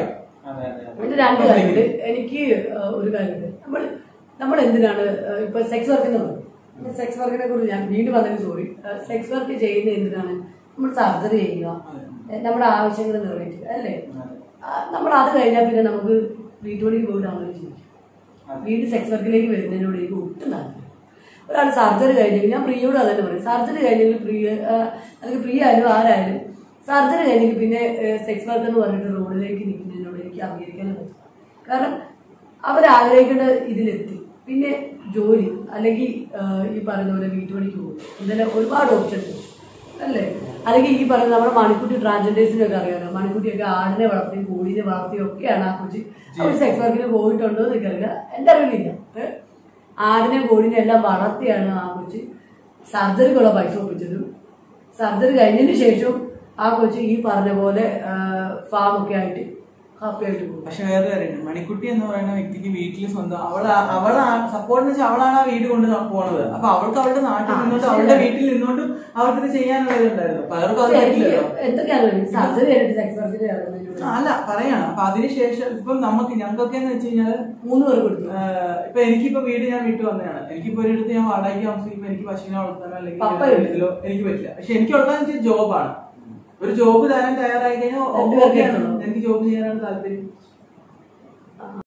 അതെ അതെ അതെ. പിന്നെ രണ്ട് കാര്യമുണ്ട് എനിക്ക് ആ, ഒരു കാര്യമുണ്ട് നമ്മൾ നമ്മൾ എന്തിനാണ് ആ, ഇപ്പൊ സെക്സ് വർക്ക് എന്ന് പറയും സെക്സ് വർക്കിനെ കുറിച്ച് ഞാൻ വീണ്ടും വന്നതിന് സോറി സെക്സ് വർക്ക് ചെയ്യുന്നത് എന്തിനാണ് നമ്മൾ സർജറി ചെയ്യുക ഏ, നമ്മുടെ ആവശ്യങ്ങൾ നിറവേറ്റുക അല്ലേ ആ, നമ്മൾ അത് കഴിഞ്ഞാൽ പിന്നെ നമുക്ക് വീട്ടുപണിക്ക് പോയിട്ടാണല്ലോ ജീവിക്കും വീണ്ടും സെക്സ് വർക്കിലേക്ക് വരുന്നതിനോട് എനിക്ക് ഒട്ടും താല്പര്യം ഒരാൾ സർജറി കഴിഞ്ഞെങ്കിൽ ഞാൻ പ്രിയോട് അതന്നെ പറയും സർജറി കഴിഞ്ഞെങ്കിൽ പ്രിയ ആ, അല്ലെങ്കിൽ പ്രിയ ആയാലും ആരായാലും സർജറി കഴിഞ്ഞെങ്കിൽ പിന്നെ സെക്സ് വർക്ക് എന്ന് പറഞ്ഞിട്ട് റോഡിലേക്ക് നിൽക്കുന്നതിനോട് എനിക്ക് അംഗീകരിക്കാനും പറ്റില്ല കാരണം അവരാഗ്രഹിക്കേണ്ട ഇതിലെത്തി പിന്നെ ജോലി അല്ലെങ്കിൽ ആ, ഈ പറയുന്ന പോലെ വീട്ടുപണിക്ക് പോകും ഇങ്ങനെ ഒരുപാട് ഓപ്ഷൻസ് അല്ലേ അല്ലെങ്കിൽ ഈ പറയുന്ന നമ്മുടെ മണിക്കുട്ടി ട്രാൻസ്ജെൻഡേഴ്സിനൊക്കെ അറിയാലോ മണിക്കുട്ടിയൊക്കെ ആടിനെ വളർത്തി കോഴിനെ വളർത്തിയും ഒക്കെയാണ് ആ കൊച്ചി അവർ സെക്സ് വർക്കിന് പോയിട്ടുണ്ടോ എന്ന് എനിക്കറിയില്ല എൻ്റെ അറിവിലില്ല ഏ? ആടിനെ കോഴിനെ എല്ലാം വളർത്തിയാണ് ആ കൊച്ചി സർജറിക്കുള്ള പൈസ ഒപ്പിച്ചതും സർജറി കഴിഞ്ഞതിന് ശേഷവും ആ കൊച്ചി ഈ പറഞ്ഞ പോലെ ഫാം ഒക്കെ ആയിട്ട് ഹാപ്പി ആയിട്ട് പോകും പക്ഷെ വേറെ കാര്യമുണ്ട് മണിക്കുട്ടി എന്ന് പറയുന്ന വ്യക്തിക്ക് വീട്ടിൽ സ്വന്തം അവൾ അവളാ സപ്പോർട്ട് വെച്ചാൽ അവളാണ് ആ വീട് കൊണ്ട് ന- പോണത് അപ്പൊ അവൾക്ക് അവളുടെ നാട്ടിൽ നിന്നോട്ട് അവളുടെ വീട്ടിൽ നിന്നോട്ടും അവർക്ക് ഇത് ചെയ്യാനുള്ള ഇതുണ്ടായിരുന്നു പലർക്കും അത് പറ്റില്ലല്ലോ എന്തൊക്കെയാണ് സർജറി കഴിഞ്ഞിട്ട് സെക്സ് വർക്കിന് ഇറങ്ങുന്നതിനോട് ആ, അല്ല പറയാണ് അപ്പൊ അതിനുശേഷം ഇപ്പം നമുക്ക് ഞങ്ങൾക്കൊക്കെ എന്ന് വെച്ച് കഴിഞ്ഞാല് മൂന്ന് പേർ കൊടുത്തു ആഹ് ഇപ്പൊ എനിക്കിപ്പോ വീട് ഞാൻ വീട്ടിൽ വന്നതാണ് എനിക്കിപ്പോ ഒരിടത്ത് ഞാൻ വാടകയ്ക്ക് താമസിക്കുമ്പോ എനിക്ക് പശുവിനെ വളർത്താനോ അല്ലെങ്കിൽ പപ്പ ഒരു ഇതിലോ എനിക്ക് പറ്റില്ല പക്ഷെ എനിക്ക് ഉള്ളതെന്ന് വെച്ചാൽ ജോബാണ് ഒരു ജോബ് തരാൻ തയ്യാറായി കഴിഞ്ഞാൽ രണ്ടുപേർക്ക് ഓക്കെയാണ്. എടുത്തോളൂ. എനിക്ക് ജോബ് ചെയ്യാനാണ് താല്പര്യം